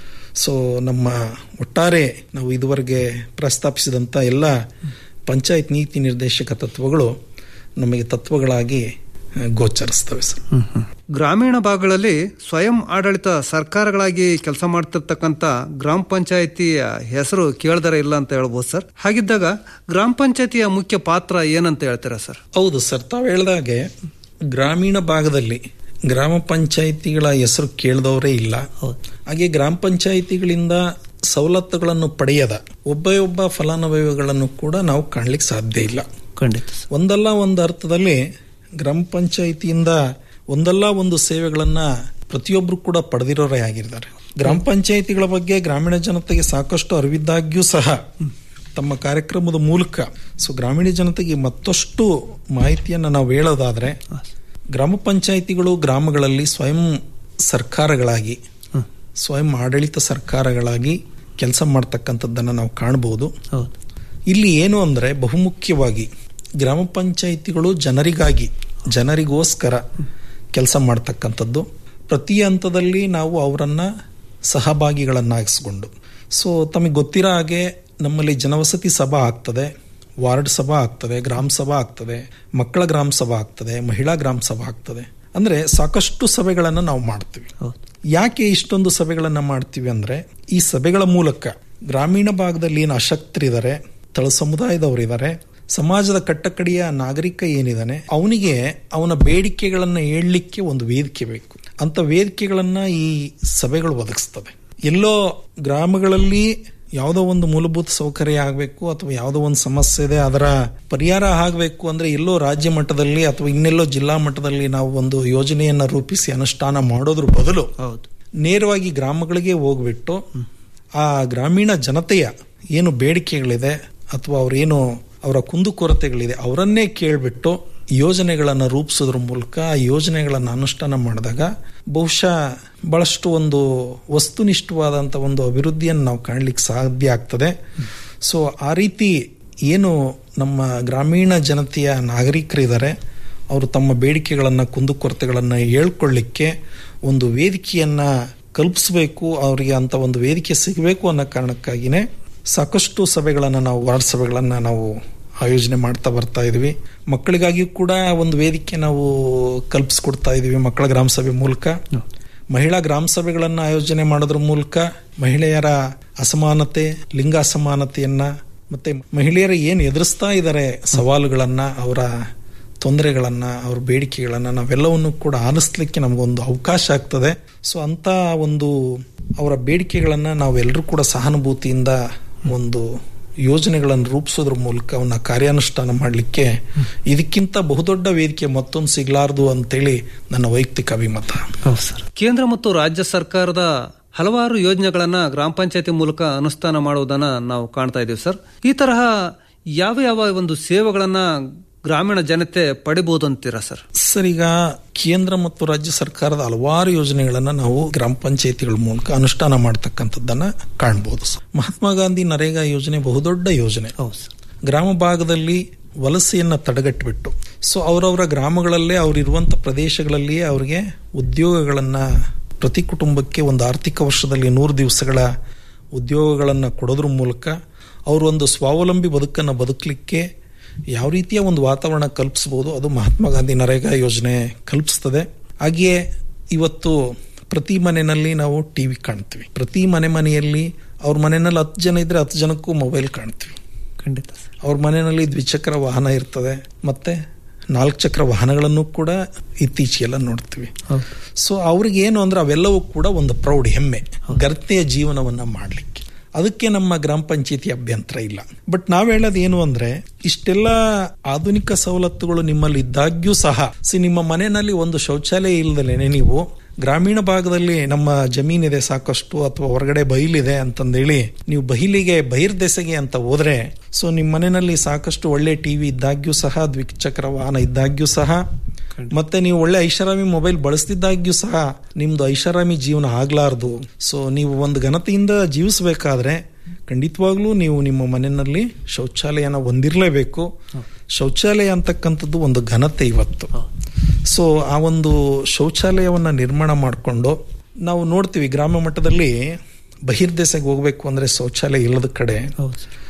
ಸೊ ನಮ್ಮ ಒಟ್ಟಾರೆ ನಾವು ಇದುವರೆಗೆ ಪ್ರಸ್ತಾಪಿಸಿದಂಥ ಎಲ್ಲ ಪಂಚಾಯತ್ ನೀತಿ ನಿರ್ದೇಶಕ ತತ್ವಗಳು ನಮಗೆ ತತ್ವಗಳಾಗಿ ಆ, ಗೋಚರಿಸ್ತವೆ ಸರ್ ಗ್ರಾಮೀಣ ಭಾಗಗಳಲ್ಲಿ ಸ್ವಯಂ ಆಡಳಿತ ಸರ್ಕಾರಗಳಾಗಿ ಕೆಲಸ ಮಾಡ್ತಿರ್ತಕ್ಕಂಥ ಗ್ರಾಮ ಪಂಚಾಯತಿಯ ಹೆಸರು ಕೇಳ್ದರೆ ಇಲ್ಲ ಅಂತ ಹೇಳ್ಬೋದು ಸರ್ ಹಾಗಿದ್ದಾಗ ಗ್ರಾಮ ಪಂಚಾಯತಿಯ ಮುಖ್ಯ ಪಾತ್ರ ಏನಂತ ಹೇಳ್ತೀರಾ ಸರ್ ಹೌದು ಸರ್ ತಾವು ಹೇಳ್ದಾಗೆ ಗ್ರಾಮೀಣ ಭಾಗದಲ್ಲಿ ಗ್ರಾಮ ಪಂಚಾಯಿತಿಗಳ ಹೆಸರು ಕೇಳಿದವರೇ ಇಲ್ಲ ಹಾಗೆ ಗ್ರಾಮ ಪಂಚಾಯಿತಿಗಳಿಂದ ಸವಲತ್ತುಗಳನ್ನು ಪಡೆಯದ ಒಬ್ಬ ಒಬ್ಬ ಫಲಾನುಭವಿಗಳನ್ನು ಕೂಡ ನಾವು ಕಾಣ್ಲಿಕ್ಕೆ ಸಾಧ್ಯ ಇಲ್ಲ ಖಂಡಿತ ಒಂದಲ್ಲ ಒಂದು ಅರ್ಥದಲ್ಲಿ ಗ್ರಾಮ ಪಂಚಾಯಿತಿಯಿಂದ ಒಂದಲ್ಲ ಒಂದು ಸೇವೆಗಳನ್ನ ಪ್ರತಿಯೊಬ್ರು ಕೂಡ ಪಡೆದಿರೋರೇ ಆಗಿದ್ದಾರೆ ಗ್ರಾಮ ಪಂಚಾಯಿತಿಗಳ ಬಗ್ಗೆ ಗ್ರಾಮೀಣ ಜನತೆಗೆ ಸಾಕಷ್ಟು ಅರಿವಿದ್ದಾಗ್ಯೂ ಸಹ ತಮ್ಮ ಕಾರ್ಯಕ್ರಮದ ಮೂಲಕ ಸೊ ಗ್ರಾಮೀಣ ಜನತೆಗೆ ಮತ್ತಷ್ಟು ಮಾಹಿತಿಯನ್ನು ನಾವು ಹೇಳೋದಾದ್ರೆ ಗ್ರಾಮ ಪಂಚಾಯಿತಿಗಳು ಗ್ರಾಮಗಳಲ್ಲಿ ಸ್ವಯಂ ಸರ್ಕಾರಗಳಾಗಿ ಸ್ವಯಂ ಆಡಳಿತ ಸರ್ಕಾರಗಳಾಗಿ ಕೆಲಸ ಮಾಡ್ತಕ್ಕಂಥದ್ದನ್ನು ನಾವು ಕಾಣಬಹುದು ಇಲ್ಲಿ ಏನು ಅಂದ್ರೆ ಬಹುಮುಖ್ಯವಾಗಿ ಗ್ರಾಮ ಪಂಚಾಯಿತಿಗಳು ಜನರಿಗಾಗಿ ಜನರಿಗೋಸ್ಕರ ಕೆಲಸ ಮಾಡ್ತಕ್ಕಂಥದ್ದು ಪ್ರತಿ ಹಂತದಲ್ಲಿ ನಾವು ಅವರನ್ನ ಸಹಭಾಗಿಗಳನ್ನಾಗಿಸ್ಕೊಂಡು ಸೊ ತಮಗೆ ಗೊತ್ತಿರೋ ಹಾಗೆ ನಮ್ಮಲ್ಲಿ ಜನವಸತಿ ಸಭಾ ಆಗ್ತದೆ ವಾರ್ಡ್ ಸಭಾ ಆಗ್ತದೆ ಗ್ರಾಮ ಸಭಾ ಆಗ್ತದೆ ಮಕ್ಕಳ ಗ್ರಾಮ ಸಭಾ ಆಗ್ತದೆ ಮಹಿಳಾ ಗ್ರಾಮ ಸಭಾ ಆಗ್ತದೆ ಅಂದ್ರೆ ಸಾಕಷ್ಟು ಸಭೆಗಳನ್ನು ನಾವು ಮಾಡ್ತೀವಿ ಯಾಕೆ ಇಷ್ಟೊಂದು ಸಭೆಗಳನ್ನ ಮಾಡ್ತೀವಿ ಅಂದ್ರೆ ಈ ಸಭೆಗಳ ಮೂಲಕ ಗ್ರಾಮೀಣ ಭಾಗದಲ್ಲಿ ಏನು ಅಶಕ್ತರಿದ್ದಾರೆ ತಳ ಸಮುದಾಯದವರಿದ್ದಾರೆ ಸಮಾಜದ ಕಟ್ಟಕಡೆಯ ನಾಗರಿಕ ಏನಿದಾನೆ ಅವನಿಗೆ ಅವನ ಬೇಡಿಕೆಗಳನ್ನ ಹೇಳಲಿಕ್ಕೆ ಒಂದು ವೇದಿಕೆ ಬೇಕು ಅಂತ ವೇದಿಕೆಗಳನ್ನ ಈ ಸಭೆಗಳು ಒದಗಿಸ್ತದೆ ಎಲ್ಲೋ ಗ್ರಾಮಗಳಲ್ಲಿ ಯಾವುದೋ ಒಂದು ಮೂಲಭೂತ ಸೌಕರ್ಯ ಆಗಬೇಕು ಅಥವಾ ಯಾವುದೋ ಒಂದು ಸಮಸ್ಯೆ ಇದೆ ಅದರ ಪರಿಹಾರ ಆಗಬೇಕು ಅಂದ್ರೆ ಎಲ್ಲೋ ರಾಜ್ಯ ಮಟ್ಟದಲ್ಲಿ ಅಥವಾ ಇನ್ನೆಲ್ಲೋ ಜಿಲ್ಲಾ ಮಟ್ಟದಲ್ಲಿ ನಾವು ಒಂದು ಯೋಜನೆಯನ್ನ ರೂಪಿಸಿ ಅನುಷ್ಠಾನ ಮಾಡೋದ್ರ ಬದಲು ನೇರವಾಗಿ ಗ್ರಾಮಗಳಿಗೆ ಹೋಗ್ಬಿಟ್ಟು ಆ ಗ್ರಾಮೀಣ ಜನತೆಯ ಏನು ಬೇಡಿಕೆಗಳಿದೆ ಅಥವಾ ಅವ್ರೇನು ಅವರ ಕುಂದುಕೊರತೆಗಳಿದೆ ಅವರನ್ನೇ ಕೇಳ್ಬಿಟ್ಟು ಯೋಜನೆಗಳನ್ನು ರೂಪಿಸೋದ್ರ ಮೂಲಕ ಆ ಯೋಜನೆಗಳನ್ನು ಅನುಷ್ಠಾನ ಮಾಡಿದಾಗ ಬಹುಶಃ ಬಹಳಷ್ಟು ಒಂದು ವಸ್ತುನಿಷ್ಠವಾದಂಥ ಒಂದು ಅಭಿವೃದ್ಧಿಯನ್ನು ನಾವು ಕಾಣಲಿಕ್ಕೆ ಸಾಧ್ಯ ಆಗ್ತದೆ ಸೊ ಆ ರೀತಿ ಏನು ನಮ್ಮ ಗ್ರಾಮೀಣ ಜನತೆಯ ನಾಗರಿಕರಿದ್ದಾರೆ ಅವರು ತಮ್ಮ ಬೇಡಿಕೆಗಳನ್ನು ಕುಂದುಕೊರತೆಗಳನ್ನು ಹೇಳ್ಕೊಳ್ಳಿಕ್ಕೆ ಒಂದು ವೇದಿಕೆಯನ್ನು ಕಲ್ಪಿಸಬೇಕು ಅವರಿಗೆ ಅಂತ ಒಂದು ವೇದಿಕೆ ಸಿಗಬೇಕು ಅನ್ನೋ ಕಾರಣಕ್ಕಾಗಿನೇ ಸಾಕಷ್ಟು ಸಭೆಗಳನ್ನು ನಾವು ವಾರ್ಡ್ ಸಭೆಗಳನ್ನು ನಾವು ಆಯೋಜನೆ ಮಾಡ್ತಾ ಬರ್ತಾ ಇದೀವಿ ಮಕ್ಕಳಿಗಾಗಿಯೂ ಕೂಡ ಒಂದು ವೇದಿಕೆ ನಾವು ಕಲ್ಪಿಸ್ಕೊಡ್ತಾ ಇದೀವಿ ಮಕ್ಕಳ ಗ್ರಾಮ ಸಭೆ ಮೂಲಕ ಮಹಿಳಾ ಗ್ರಾಮ ಸಭೆಗಳನ್ನು ಆಯೋಜನೆ ಮಾಡೋದ್ರ ಮೂಲಕ ಮಹಿಳೆಯರ ಅಸಮಾನತೆ ಲಿಂಗ ಅಸಮಾನತೆಯನ್ನ ಮತ್ತೆ ಮಹಿಳೆಯರು ಏನು ಎದುರಿಸ್ತಾ ಇದ್ದಾರೆ ಸವಾಲುಗಳನ್ನ ಅವರ ತೊಂದರೆಗಳನ್ನ ಅವ್ರ ಬೇಡಿಕೆಗಳನ್ನ ನಾವೆಲ್ಲವನ್ನು ಕೂಡ ಆಲಿಸ್ಲಿಕ್ಕೆ ನಮಗೊಂದು ಅವಕಾಶ ಆಗ್ತದೆ ಸೊ ಅಂತ ಒಂದು ಅವರ ಬೇಡಿಕೆಗಳನ್ನ ನಾವೆಲ್ಲರೂ ಕೂಡ ಸಹಾನುಭೂತಿಯಿಂದ ಒಂದು ಯೋಜನೆಗಳನ್ನು ರೂಪಿಸೋದ್ರ ಮೂಲಕ ಅವನ್ನ ಕಾರ್ಯಾನುಷ್ಠಾನ ಮಾಡಲಿಕ್ಕೆ ಇದಕ್ಕಿಂತ ಬಹುದೊಡ್ಡ ವೇದಿಕೆ ಮತ್ತೊಂದು ಸಿಗ್ಲಾರ್ದು ಅಂತೇಳಿ ನನ್ನ ವೈಯಕ್ತಿಕ ಅಭಿಮತ ಕೇಂದ್ರ ಮತ್ತು ರಾಜ್ಯ ಸರ್ಕಾರದ ಹಲವಾರು ಯೋಜನೆಗಳನ್ನ ಗ್ರಾಮ ಪಂಚಾಯತಿ ಮೂಲಕ ಅನುಷ್ಠಾನ ಮಾಡುವುದನ್ನ ನಾವು ಕಾಣ್ತಾ ಇದ್ದೀವಿ ಸರ್ ಈ ತರಹ ಯಾವ ಯಾವ ಒಂದು ಸೇವೆಗಳನ್ನ ಗ್ರಾಮೀಣ ಜನತೆ ಪಡಿಬಹುದು ಅಂತೀರಾ ಸರ್ ಸರ್ ಈಗ ಕೇಂದ್ರ ಮತ್ತು ರಾಜ್ಯ ಸರ್ಕಾರದ ಹಲವಾರು ಯೋಜನೆಗಳನ್ನ ನಾವು ಗ್ರಾಮ ಪಂಚಾಯತಿಗಳ ಮೂಲಕ ಅನುಷ್ಠಾನ ಮಾಡ್ತಕ್ಕಂಥದ್ದನ್ನ ಕಾಣಬಹುದು ಸರ್. ಮಹಾತ್ಮ ಗಾಂಧಿ ನರೇಗಾ ಯೋಜನೆ ಬಹುದೊಡ್ಡ ಯೋಜನೆ ಗ್ರಾಮ ಭಾಗದಲ್ಲಿ ವಲಸೆಯನ್ನ ತಡೆಗಟ್ಟಿಬಿಟ್ಟು ಸೊ ಅವರವರ ಗ್ರಾಮಗಳಲ್ಲೇ ಅವರಿರುವಂತ ಪ್ರದೇಶಗಳಲ್ಲಿಯೇ ಅವರಿಗೆ ಉದ್ಯೋಗಗಳನ್ನ ಪ್ರತಿ ಕುಟುಂಬಕ್ಕೆ ಒಂದು ಆರ್ಥಿಕ ವರ್ಷದಲ್ಲಿ ನೂರು ದಿವಸಗಳ ಉದ್ಯೋಗಗಳನ್ನ ಕೊಡೋದ್ರ ಮೂಲಕ ಅವರು ಒಂದು ಸ್ವಾವಲಂಬಿ ಬದುಕನ್ನು ಬದುಕಲಿಕ್ಕೆ ಯಾವ ರೀತಿಯ ಒಂದು ವಾತಾವರಣ ಕಲ್ಪಿಸಬಹುದು ಅದು ಮಹಾತ್ಮ ಗಾಂಧಿ ನರೇಗಾ ಯೋಜನೆ ಕಲ್ಪಿಸ್ತದೆ ಹಾಗೆಯೇ ಇವತ್ತು ಪ್ರತಿ ಮನೆಯಲ್ಲಿ ನಾವು ಟಿವಿ ಕಾಣ್ತೀವಿ ಪ್ರತಿ ಮನೆ ಮನೆಯಲ್ಲಿ ಅವ್ರ ಮನೆಯಲ್ಲಿ ಹತ್ತು ಜನ ಇದ್ರೆ ಹತ್ತು ಜನಕ್ಕೂ ಮೊಬೈಲ್ ಕಾಣ್ತೀವಿ ಖಂಡಿತ ಅವ್ರ ಮನೆಯಲ್ಲಿ ದ್ವಿಚಕ್ರ ವಾಹನ ಇರ್ತದೆ ಮತ್ತೆ ನಾಲ್ಕು ಚಕ್ರ ವಾಹನಗಳನ್ನು ಕೂಡ ಇತ್ತೀಚೆಗೆಲ್ಲ ನೋಡ್ತೀವಿ ಸೊ ಅವ್ರಿಗೆ ಏನು ಅಂದ್ರೆ ಅವೆಲ್ಲವೂ ಕೂಡ ಒಂದು ಪ್ರೌಢ ಹೆಮ್ಮೆ ಗರ್ತೆಯ ಜೀವನವನ್ನ ಮಾಡ್ಲಿಕ್ಕೆ ಅದಕ್ಕೆ ನಮ್ಮ ಗ್ರಾಮ ಪಂಚಾಯತಿ ಅಭ್ಯಂತರ ಇಲ್ಲ ಬಟ್ ನಾವ್ ಹೇಳೋದು ಏನು ಅಂದ್ರೆ ಇಷ್ಟೆಲ್ಲ ಆಧುನಿಕ ಸವಲತ್ತುಗಳು ನಿಮ್ಮಲ್ಲಿ ಇದ್ದಾಗ್ಯೂ ಸಹ ಸಿ ನಿಮ್ಮ ಮನೆಯಲ್ಲಿ ಒಂದು ಶೌಚಾಲಯ ಇಲ್ಲದಲೇನೆ ನೀವು ಗ್ರಾಮೀಣ ಭಾಗದಲ್ಲಿ ನಮ್ಮ ಜಮೀನಿದೆ ಸಾಕಷ್ಟು ಅಥವಾ ಹೊರಗಡೆ ಬೈಲಿದೆ ಅಂತಂದೇಳಿ ನೀವು ಬೈಲಿಗೆ ಬಹಿರ್ದೆಸೆಗೆ ಅಂತ ಹೋದ್ರೆ ಸೊ ನಿಮ್ಮ ಮನೆಯಲ್ಲಿ ಸಾಕಷ್ಟು ಒಳ್ಳೆ ಟಿವಿ ಇದ್ದಾಗ್ಯೂ ಸಹ ದ್ವಿಚಕ್ರ ವಾಹನ ಇದ್ದಾಗ್ಯೂ ಸಹ ಮತ್ತೆ ನೀವು ಒಳ್ಳೆ ಐಷಾರಾಮಿ ಮೊಬೈಲ್ ಬಳಸ್ತಿದ್ದಾಗ್ಯೂ ಸಹ ನಿಮ್ದು ಐಷಾರಾಮಿ ಜೀವನ ಆಗ್ಲಾರ್ದು ಸೊ ನೀವು ಒಂದು ಘನತೆಯಿಂದ ಜೀವಿಸಬೇಕಾದ್ರೆ ಖಂಡಿತವಾಗ್ಲೂ ನೀವು ನಿಮ್ಮ ಮನೆಯಲ್ಲಿ ಶೌಚಾಲಯನ ಹೊಂದಿರಲೇಬೇಕು ಶೌಚಾಲಯ ಅಂತಕ್ಕಂಥದ್ದು ಒಂದು ಘನತೆ ಇವತ್ತು ಸೊ ಆ ಒಂದು ಶೌಚಾಲಯವನ್ನ ನಿರ್ಮಾಣ ಮಾಡಿಕೊಂಡು ನಾವು ನೋಡ್ತೀವಿ ಗ್ರಾಮ ಮಟ್ಟದಲ್ಲಿ ಬಹಿರ್ದೆಸೆಗೆ ಹೋಗ್ಬೇಕು ಅಂದ್ರೆ ಶೌಚಾಲಯ ಇಲ್ಲದ ಕಡೆ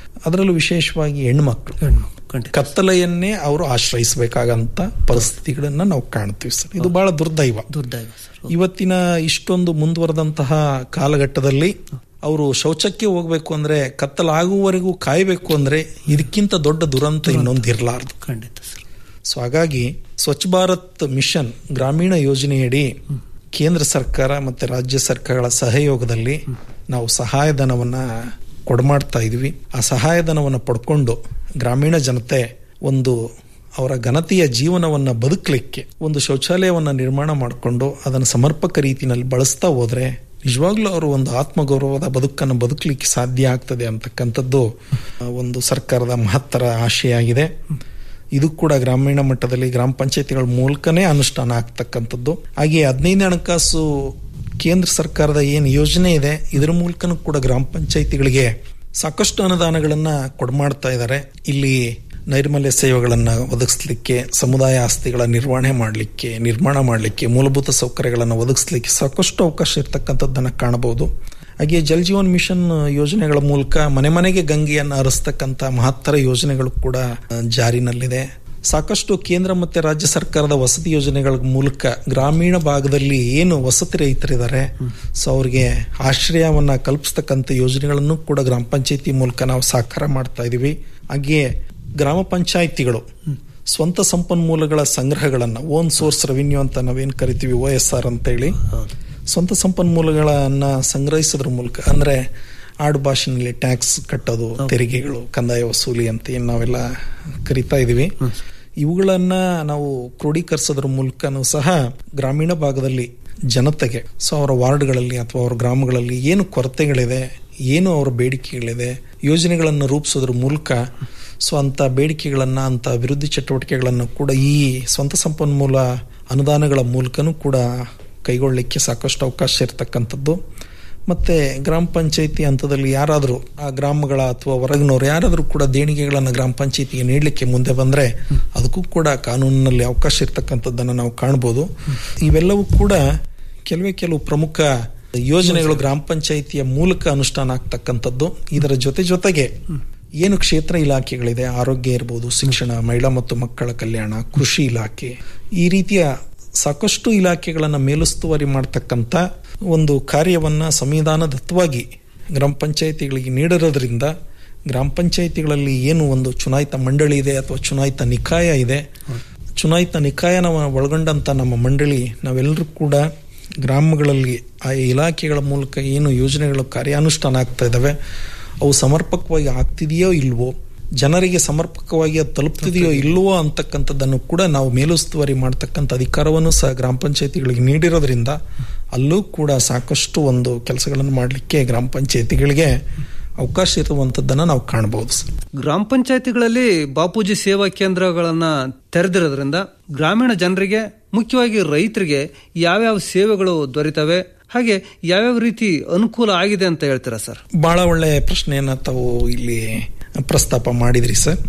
ಅದರಲ್ಲೂ ವಿಶೇಷವಾಗಿ ಹೆಣ್ಮಕ್ಳು ಕತ್ತಲೆಯನ್ನೇ ಅವರು ಆಶ್ರಯಿಸಬೇಕಾಗಂತ ಪರಿಸ್ಥಿತಿಗಳನ್ನ ನಾವು ಕಾಣ್ತೀವಿ ಸರ್ ಇದು ಬಹಳ ದುರ್ದೈವ ದುರ್ದೈವ ಇವತ್ತಿನ ಇಷ್ಟೊಂದು ಮುಂದುವರೆದಂತಹ ಕಾಲಘಟ್ಟದಲ್ಲಿ ಅವರು ಶೌಚಕ್ಕೆ ಹೋಗ್ಬೇಕು ಅಂದ್ರೆ ಕತ್ತಲಾಗುವವರೆಗೂ ಕಾಯಬೇಕು ಅಂದ್ರೆ ಇದಕ್ಕಿಂತ ದೊಡ್ಡ ದುರಂತ ಇನ್ನೊಂದು ಇರಲಾರ್ದು ಖಂಡಿತ ಸರ್ ಸೊ ಹಾಗಾಗಿ ಸ್ವಚ್ಛ ಭಾರತ್ ಮಿಷನ್ ಗ್ರಾಮೀಣ ಯೋಜನೆಯಡಿ ಕೇಂದ್ರ ಸರ್ಕಾರ ಮತ್ತೆ ರಾಜ್ಯ ಸರ್ಕಾರಗಳ ಸಹಯೋಗದಲ್ಲಿ ನಾವು ಸಹಾಯಧನವನ್ನ ಕೊಡಮಾಡ್ತಾ ಇದೀವಿ ಆ ಸಹಾಯಧನವನ್ನು ಪಡ್ಕೊಂಡು ಗ್ರಾಮೀಣ ಜನತೆ ಒಂದು ಅವರ ಘನತೆಯ ಜೀವನವನ್ನ ಬದುಕಲಿಕ್ಕೆ ಒಂದು ಶೌಚಾಲಯವನ್ನ ನಿರ್ಮಾಣ ಮಾಡಿಕೊಂಡು ಅದನ್ನು ಸಮರ್ಪಕ ರೀತಿಯಲ್ಲಿ ಬಳಸ್ತಾ ಹೋದ್ರೆ ನಿಜವಾಗ್ಲೂ ಅವರು ಒಂದು ಆತ್ಮಗೌರವದ ಬದುಕನ್ನು ಬದುಕಲಿಕ್ಕೆ ಸಾಧ್ಯ ಆಗ್ತದೆ ಅಂತಕ್ಕಂಥದ್ದು ಆ, ಒಂದು ಸರ್ಕಾರದ ಮಹತ್ತರ ಆಶಯ ಆಗಿದೆ ಇದು ಕೂಡ ಗ್ರಾಮೀಣ ಮಟ್ಟದಲ್ಲಿ ಗ್ರಾಮ ಪಂಚಾಯತಿಗಳ ಮೂಲಕನೇ ಅನುಷ್ಠಾನ ಆಗ್ತಕ್ಕಂಥದ್ದು ಹಾಗೆ ಹದಿನೈದನೇ ಹಣಕಾಸು ಕೇಂದ್ರ ಸರ್ಕಾರದ ಏನು ಯೋಜನೆ ಇದೆ ಇದರ ಮೂಲಕನೂ ಕೂಡ ಗ್ರಾಮ ಪಂಚಾಯತಿಗಳಿಗೆ ಸಾಕಷ್ಟು ಅನುದಾನಗಳನ್ನ ಕೊಡ್ಮಾಡ್ತಾ ಇದ್ದಾರೆ ಇಲ್ಲಿ ನೈರ್ಮಲ್ಯ ಸೇವೆಗಳನ್ನು ಒದಗಿಸ್ಲಿಕ್ಕೆ ಸಮುದಾಯ ಆಸ್ತಿಗಳ ನಿರ್ವಹಣೆ ಮಾಡಲಿಕ್ಕೆ ನಿರ್ಮಾಣ ಮಾಡಲಿಕ್ಕೆ ಮೂಲಭೂತ ಸೌಕರ್ಯಗಳನ್ನು ಒದಗಿಸ್ಲಿಕ್ಕೆ ಸಾಕಷ್ಟು ಅವಕಾಶ ಇರತಕ್ಕಂಥದ್ದನ್ನು ಕಾಣಬಹುದು ಹಾಗೆ ಜಲ್ ಜೀವನ್ ಮಿಷನ್ ಯೋಜನೆಗಳ ಮೂಲಕ ಮನೆ ಮನೆಗೆ ಗಂಗೆಯನ್ನು ಹರಿಸ್ತಕ್ಕಂಥ ಮಹತ್ತರ ಯೋಜನೆಗಳು ಕೂಡ ಆ, ಜಾರಿನಲ್ಲಿದೆ ಸಾಕಷ್ಟು ಕೇಂದ್ರ ಮತ್ತೆ ರಾಜ್ಯ ಸರ್ಕಾರದ ವಸತಿ ಯೋಜನೆಗಳ ಮೂಲಕ ಗ್ರಾಮೀಣ ಭಾಗದಲ್ಲಿ ಏನು ವಸತಿ ರೈತರಿದ್ದಾರೆ ಸೊ ಅವ್ರಿಗೆ ಆಶ್ರಯವನ್ನ ಕಲ್ಪಿಸ್ತಕ್ಕಂಥ ಯೋಜನೆಗಳನ್ನು ಕೂಡ ಗ್ರಾಮ ಪಂಚಾಯತಿ ಮೂಲಕ ನಾವು ಸಾಕಾರ ಮಾಡ್ತಾ ಇದೀವಿ ಹಾಗೆಯೇ ಗ್ರಾಮ ಪಂಚಾಯಿತಿಗಳು ಸ್ವಂತ ಸಂಪನ್ಮೂಲಗಳ ಸಂಗ್ರಹಗಳನ್ನ ಓನ್ ಸೋರ್ಸ್ ರೆವಿನ್ಯೂ ಅಂತ ನಾವೇನ್ ಕರಿತೀವಿ ಓ ಎಸ್ ಆರ್ ಅಂತ ಹೇಳಿ ಸ್ವಂತ ಸಂಪನ್ಮೂಲಗಳನ್ನ ಸಂಗ್ರಹಿಸೋದ್ರ ಮೂಲಕ ಅಂದ್ರೆ ಆಡು ಭಾಷೆನಲ್ಲಿ ಟ್ಯಾಕ್ಸ್ ಕಟ್ಟೋದು ತೆರಿಗೆಗಳು ಕಂದಾಯ ವಸೂಲಿ ಅಂತ ಏನ್ ನಾವೆಲ್ಲ ಕರಿತಾ ಇದೀವಿ ಇವುಗಳನ್ನ ನಾವು ಕ್ರೋಢೀಕರಿಸೋದ್ರ ಮೂಲಕನೂ ಸಹ ಗ್ರಾಮೀಣ ಭಾಗದಲ್ಲಿ ಜನತೆಗೆ ಸೊ ಅವರ ವಾರ್ಡ್ಗಳಲ್ಲಿ ಅಥವಾ ಅವರ ಗ್ರಾಮಗಳಲ್ಲಿ ಏನು ಕೊರತೆಗಳಿದೆ ಏನು ಅವರ ಬೇಡಿಕೆಗಳಿದೆ ಯೋಜನೆಗಳನ್ನು ರೂಪಿಸೋದ್ರ ಮೂಲಕ ಸೊ ಅಂತ ಬೇಡಿಕೆಗಳನ್ನ ಅಂತ ಅಭಿವೃದ್ಧಿ ಚಟುವಟಿಕೆಗಳನ್ನು ಕೂಡ ಈ ಸ್ವಂತ ಸಂಪನ್ಮೂಲ ಅನುದಾನಗಳ ಮೂಲಕನೂ ಕೂಡ ಕೈಗೊಳ್ಳಲಿಕ್ಕೆ ಸಾಕಷ್ಟು ಅವಕಾಶ ಇರತಕ್ಕಂಥದ್ದು ಮತ್ತೆ ಗ್ರಾಮ ಪಂಚಾಯತಿ ಹಂತದಲ್ಲಿ ಯಾರಾದರೂ ಆ ಗ್ರಾಮಗಳ ಅಥವಾ ಹೊರಗಿನವರು ಯಾರಾದರೂ ಕೂಡ ದೇಣಿಗೆಗಳನ್ನು ಗ್ರಾಮ ಪಂಚಾಯತಿಗೆ ನೀಡಲಿಕ್ಕೆ ಮುಂದೆ ಬಂದ್ರೆ ಅದಕ್ಕೂ ಕೂಡ ಕಾನೂನಿನಲ್ಲಿ ಅವಕಾಶ ಇರ್ತಕ್ಕಂಥದ್ದನ್ನು ನಾವು ಕಾಣಬಹುದು ಇವೆಲ್ಲವೂ ಕೂಡ ಕೆಲವೇ ಕೆಲವು ಪ್ರಮುಖ ಯೋಜನೆಗಳು ಗ್ರಾಮ ಪಂಚಾಯಿತಿಯ ಮೂಲಕ ಅನುಷ್ಠಾನ ಆಗ್ತಕ್ಕಂಥದ್ದು ಇದರ ಜೊತೆ ಜೊತೆಗೆ ಏನು ಕ್ಷೇತ್ರ ಇಲಾಖೆಗಳಿದೆ ಆರೋಗ್ಯ ಇರ್ಬೋದು ಶಿಕ್ಷಣ ಮಹಿಳಾ ಮತ್ತು ಮಕ್ಕಳ ಕಲ್ಯಾಣ ಕೃಷಿ ಇಲಾಖೆ ಈ ರೀತಿಯ ಸಾಕಷ್ಟು ಇಲಾಖೆಗಳನ್ನ ಮೇಲುಸ್ತುವಾರಿ ಮಾಡ್ತಕ್ಕಂಥ ಒಂದು ಕಾರ್ಯವನ್ನ ಸಂವಿಧಾನದತ್ತವಾಗಿ ಗ್ರಾಮ ಪಂಚಾಯಿತಿಗಳಿಗೆ ನೀಡಿರೋದ್ರಿಂದ ಗ್ರಾಮ ಪಂಚಾಯಿತಿಗಳಲ್ಲಿ ಏನು ಒಂದು ಚುನಾಯಿತ ಮಂಡಳಿ ಇದೆ ಅಥವಾ ಚುನಾಯಿತ ನಿಕಾಯ ಇದೆ ಚುನಾಯಿತ ನಿಕಾಯನ ಒಳಗೊಂಡಂತ ನಮ್ಮ ಮಂಡಳಿ ನಾವೆಲ್ಲರೂ ಕೂಡ ಗ್ರಾಮಗಳಲ್ಲಿ ಆ ಇಲಾಖೆಗಳ ಮೂಲಕ ಏನು ಯೋಜನೆಗಳು ಕಾರ್ಯಾನುಷ್ಠಾನ ಆಗ್ತಾ ಇದ್ದಾವೆ ಅವು ಸಮರ್ಪಕವಾಗಿ ಆಗ್ತಿದೆಯೋ ಇಲ್ವೋ ಜನರಿಗೆ ಸಮರ್ಪಕವಾಗಿ ಅದು ತಲುಪ್ತಿದೆಯೋ ಇಲ್ವೋ ಅಂತಕ್ಕಂಥದ್ದನ್ನು ಕೂಡ ನಾವು ಮೇಲುಸ್ತುವಾರಿ ಮಾಡ್ತಕ್ಕಂಥ ಅಧಿಕಾರವನ್ನು ಸಹ ಗ್ರಾಮ ಪಂಚಾಯತಿಗಳಿಗೆ ನೀಡಿರೋದ್ರಿಂದ ಅಲ್ಲೂ ಕೂಡ ಸಾಕಷ್ಟು ಒಂದು ಕೆಲಸಗಳನ್ನು ಮಾಡಲಿಕ್ಕೆ ಗ್ರಾಮ ಪಂಚಾಯತಿಗಳಿಗೆ ಅವಕಾಶ ಇರುವಂತದ್ದನ್ನ ನಾವು ಕಾಣಬಹುದು ಸರ್ ಗ್ರಾಮ ಪಂಚಾಯತಿಗಳಲ್ಲಿ ಬಾಪೂಜಿ ಸೇವಾ ಕೇಂದ್ರಗಳನ್ನ ತೆರೆದಿರೋದ್ರಿಂದ ಗ್ರಾಮೀಣ ಜನರಿಗೆ ಮುಖ್ಯವಾಗಿ ರೈತರಿಗೆ ಯಾವ್ಯಾವ ಸೇವೆಗಳು ದೊರೆತವೆ ಹಾಗೆ ಯಾವ್ಯಾವ ರೀತಿ ಅನುಕೂಲ ಆಗಿದೆ ಅಂತ ಹೇಳ್ತೀರಾ ಸರ್ ಬಹಳ ಒಳ್ಳೆ ಪ್ರಶ್ನೆಯನ್ನ ತಾವು ಇಲ್ಲಿ ಪ್ರಸ್ತಾಪ ಮಾಡಿದ್ರಿ ಸರ್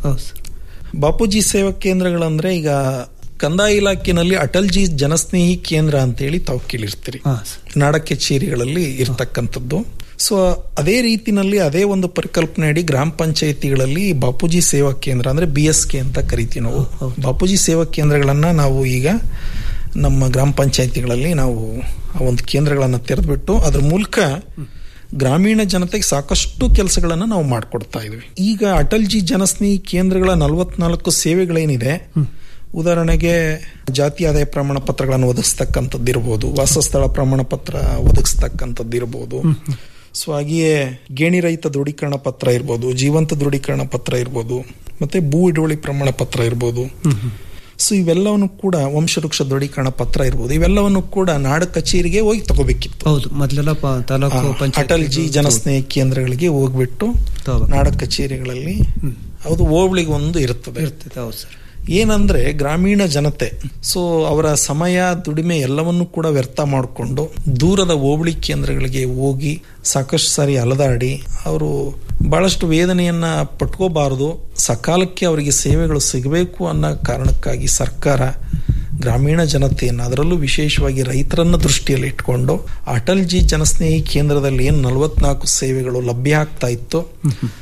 ಬಾಪೂಜಿ ಸೇವಾ ಕೇಂದ್ರಗಳಂದ್ರೆ ಈಗ ಕಂದಾಯ ಇಲಾಖೆನಲ್ಲಿ ಅಟಲ್ಜಿ ಜನಸ್ನೇಹಿ ಕೇಂದ್ರ ಅಂತೇಳಿ ತಾವು ಕೇಳಿರ್ತೀರಿ ನಾಡ ಕಚೇರಿಗಳಲ್ಲಿ ಇರ್ತಕ್ಕಂಥದ್ದು ಸೊ ಅದೇ ರೀತಿನಲ್ಲಿ ಅದೇ ಒಂದು ಪರಿಕಲ್ಪನೆ ಅಡಿ ಗ್ರಾಮ ಪಂಚಾಯತಿಗಳಲ್ಲಿ ಬಾಪೂಜಿ ಸೇವಾ ಕೇಂದ್ರ ಅಂದ್ರೆ ಬಿ ಎಸ್ ಕೆ ಅಂತ ಕರಿತೀವಿ ನಾವು ಬಾಪೂಜಿ ಸೇವಾ ಕೇಂದ್ರಗಳನ್ನ ನಾವು ಈಗ ನಮ್ಮ ಗ್ರಾಮ ಪಂಚಾಯತಿಗಳಲ್ಲಿ ನಾವು ಆ ಒಂದು ಕೇಂದ್ರಗಳನ್ನ ತೆರೆದ್ಬಿಟ್ಟು ಅದ್ರ ಮೂಲಕ ಗ್ರಾಮೀಣ ಜನತೆಗೆ ಸಾಕಷ್ಟು ಕೆಲಸಗಳನ್ನ ನಾವು ಮಾಡ್ಕೊಡ್ತಾ ಇದ್ವಿ ಈಗ ಅಟಲ್ಜಿ ಜನಸ್ನೇಹಿ ಕೇಂದ್ರಗಳ ನಲವತ್ನಾಲ್ಕು ಸೇವೆಗಳೇನಿದೆ ಉದಾಹರಣೆಗೆ ಜಾತಿ ಆದಾಯ ಪ್ರಮಾಣ ಪತ್ರಗಳನ್ನು ಒದಗಿಸ್ತಕ್ಕಂಥದ್ದು ಇರ್ಬೋದು ವಾಸಸ್ಥಳ ಪ್ರಮಾಣ ಪತ್ರ ಒದಗಿಸ್ತಕ್ಕಂಥದ್ದು ಇರ್ಬೋದು ಸೊ ಹಾಗೆಯೇ ಗೇಣಿ ರಹಿತ ದೃಢೀಕರಣ ಪತ್ರ ಇರ್ಬೋದು ಜೀವಂತ ದೃಢೀಕರಣ ಪತ್ರ ಇರ್ಬೋದು ಮತ್ತೆ ಭೂ ಹಿಡುವಳಿ ಪ್ರಮಾಣ ಪತ್ರ ಇರ್ಬೋದು ಸೊ ಇವೆಲ್ಲವನ್ನು ಕೂಡ ವಂಶವೃಕ್ಷ ದೃಢೀಕರಣ ಪತ್ರ ಇರ್ಬೋದು ಇವೆಲ್ಲವನ್ನು ಕೂಡ ನಾಡ ಕಚೇರಿಗೆ ಹೋಗಿ ತಗೋಬೇಕಿತ್ತು ಹೌದು ಮೊದಲೆಲ್ಲ ಪ- ತಾಲೂಕು ಆ, ಪಂಚಾಯತ್ ಅಟಲ್ಜಿ ಜನಸ್ನೇಹಿ ಕೇಂದ್ರಗಳಿಗೆ ಹೋಗ್ಬಿಟ್ಟು ನಾಡ ಕಚೇರಿಗಳಲ್ಲಿ ಅದು ಹೋಬಳಿಗೆ ಒಂದು ಇರುತ್ತದೆ ಹೌದು ಸರ್ ಏನಂದ್ರೆ ಗ್ರಾಮೀಣ ಜನತೆ ಸೊ ಅವರ ಸಮಯ ದುಡಿಮೆ ಎಲ್ಲವನ್ನೂ ಕೂಡ ವ್ಯರ್ಥ ಮಾಡಿಕೊಂಡು ದೂರದ ಹೋಬಳಿ ಕೇಂದ್ರಗಳಿಗೆ ಹೋಗಿ ಸಾಕಷ್ಟು ಸಾರಿ ಅಲದಾಡಿ ಅವರು ಬಹಳಷ್ಟು ವೇದನೆಯನ್ನ ಪಟ್ಕೋಬಾರದು ಸಕಾಲಕ್ಕೆ ಅವರಿಗೆ ಸೇವೆಗಳು ಸಿಗಬೇಕು ಅನ್ನೋ ಕಾರಣಕ್ಕಾಗಿ ಸರ್ಕಾರ ಗ್ರಾಮೀಣ ಜನತೆಯನ್ನು ಅದರಲ್ಲೂ ವಿಶೇಷವಾಗಿ ರೈತರನ್ನ ದೃಷ್ಟಿಯಲ್ಲಿ ಇಟ್ಕೊಂಡು ಅಟಲ್ಜಿ ಜನಸ್ನೇಹಿ ಕೇಂದ್ರದಲ್ಲಿ ಏನು ನಲವತ್ನಾಲ್ಕು ಸೇವೆಗಳು ಲಭ್ಯ ಆಗ್ತಾ ಇತ್ತು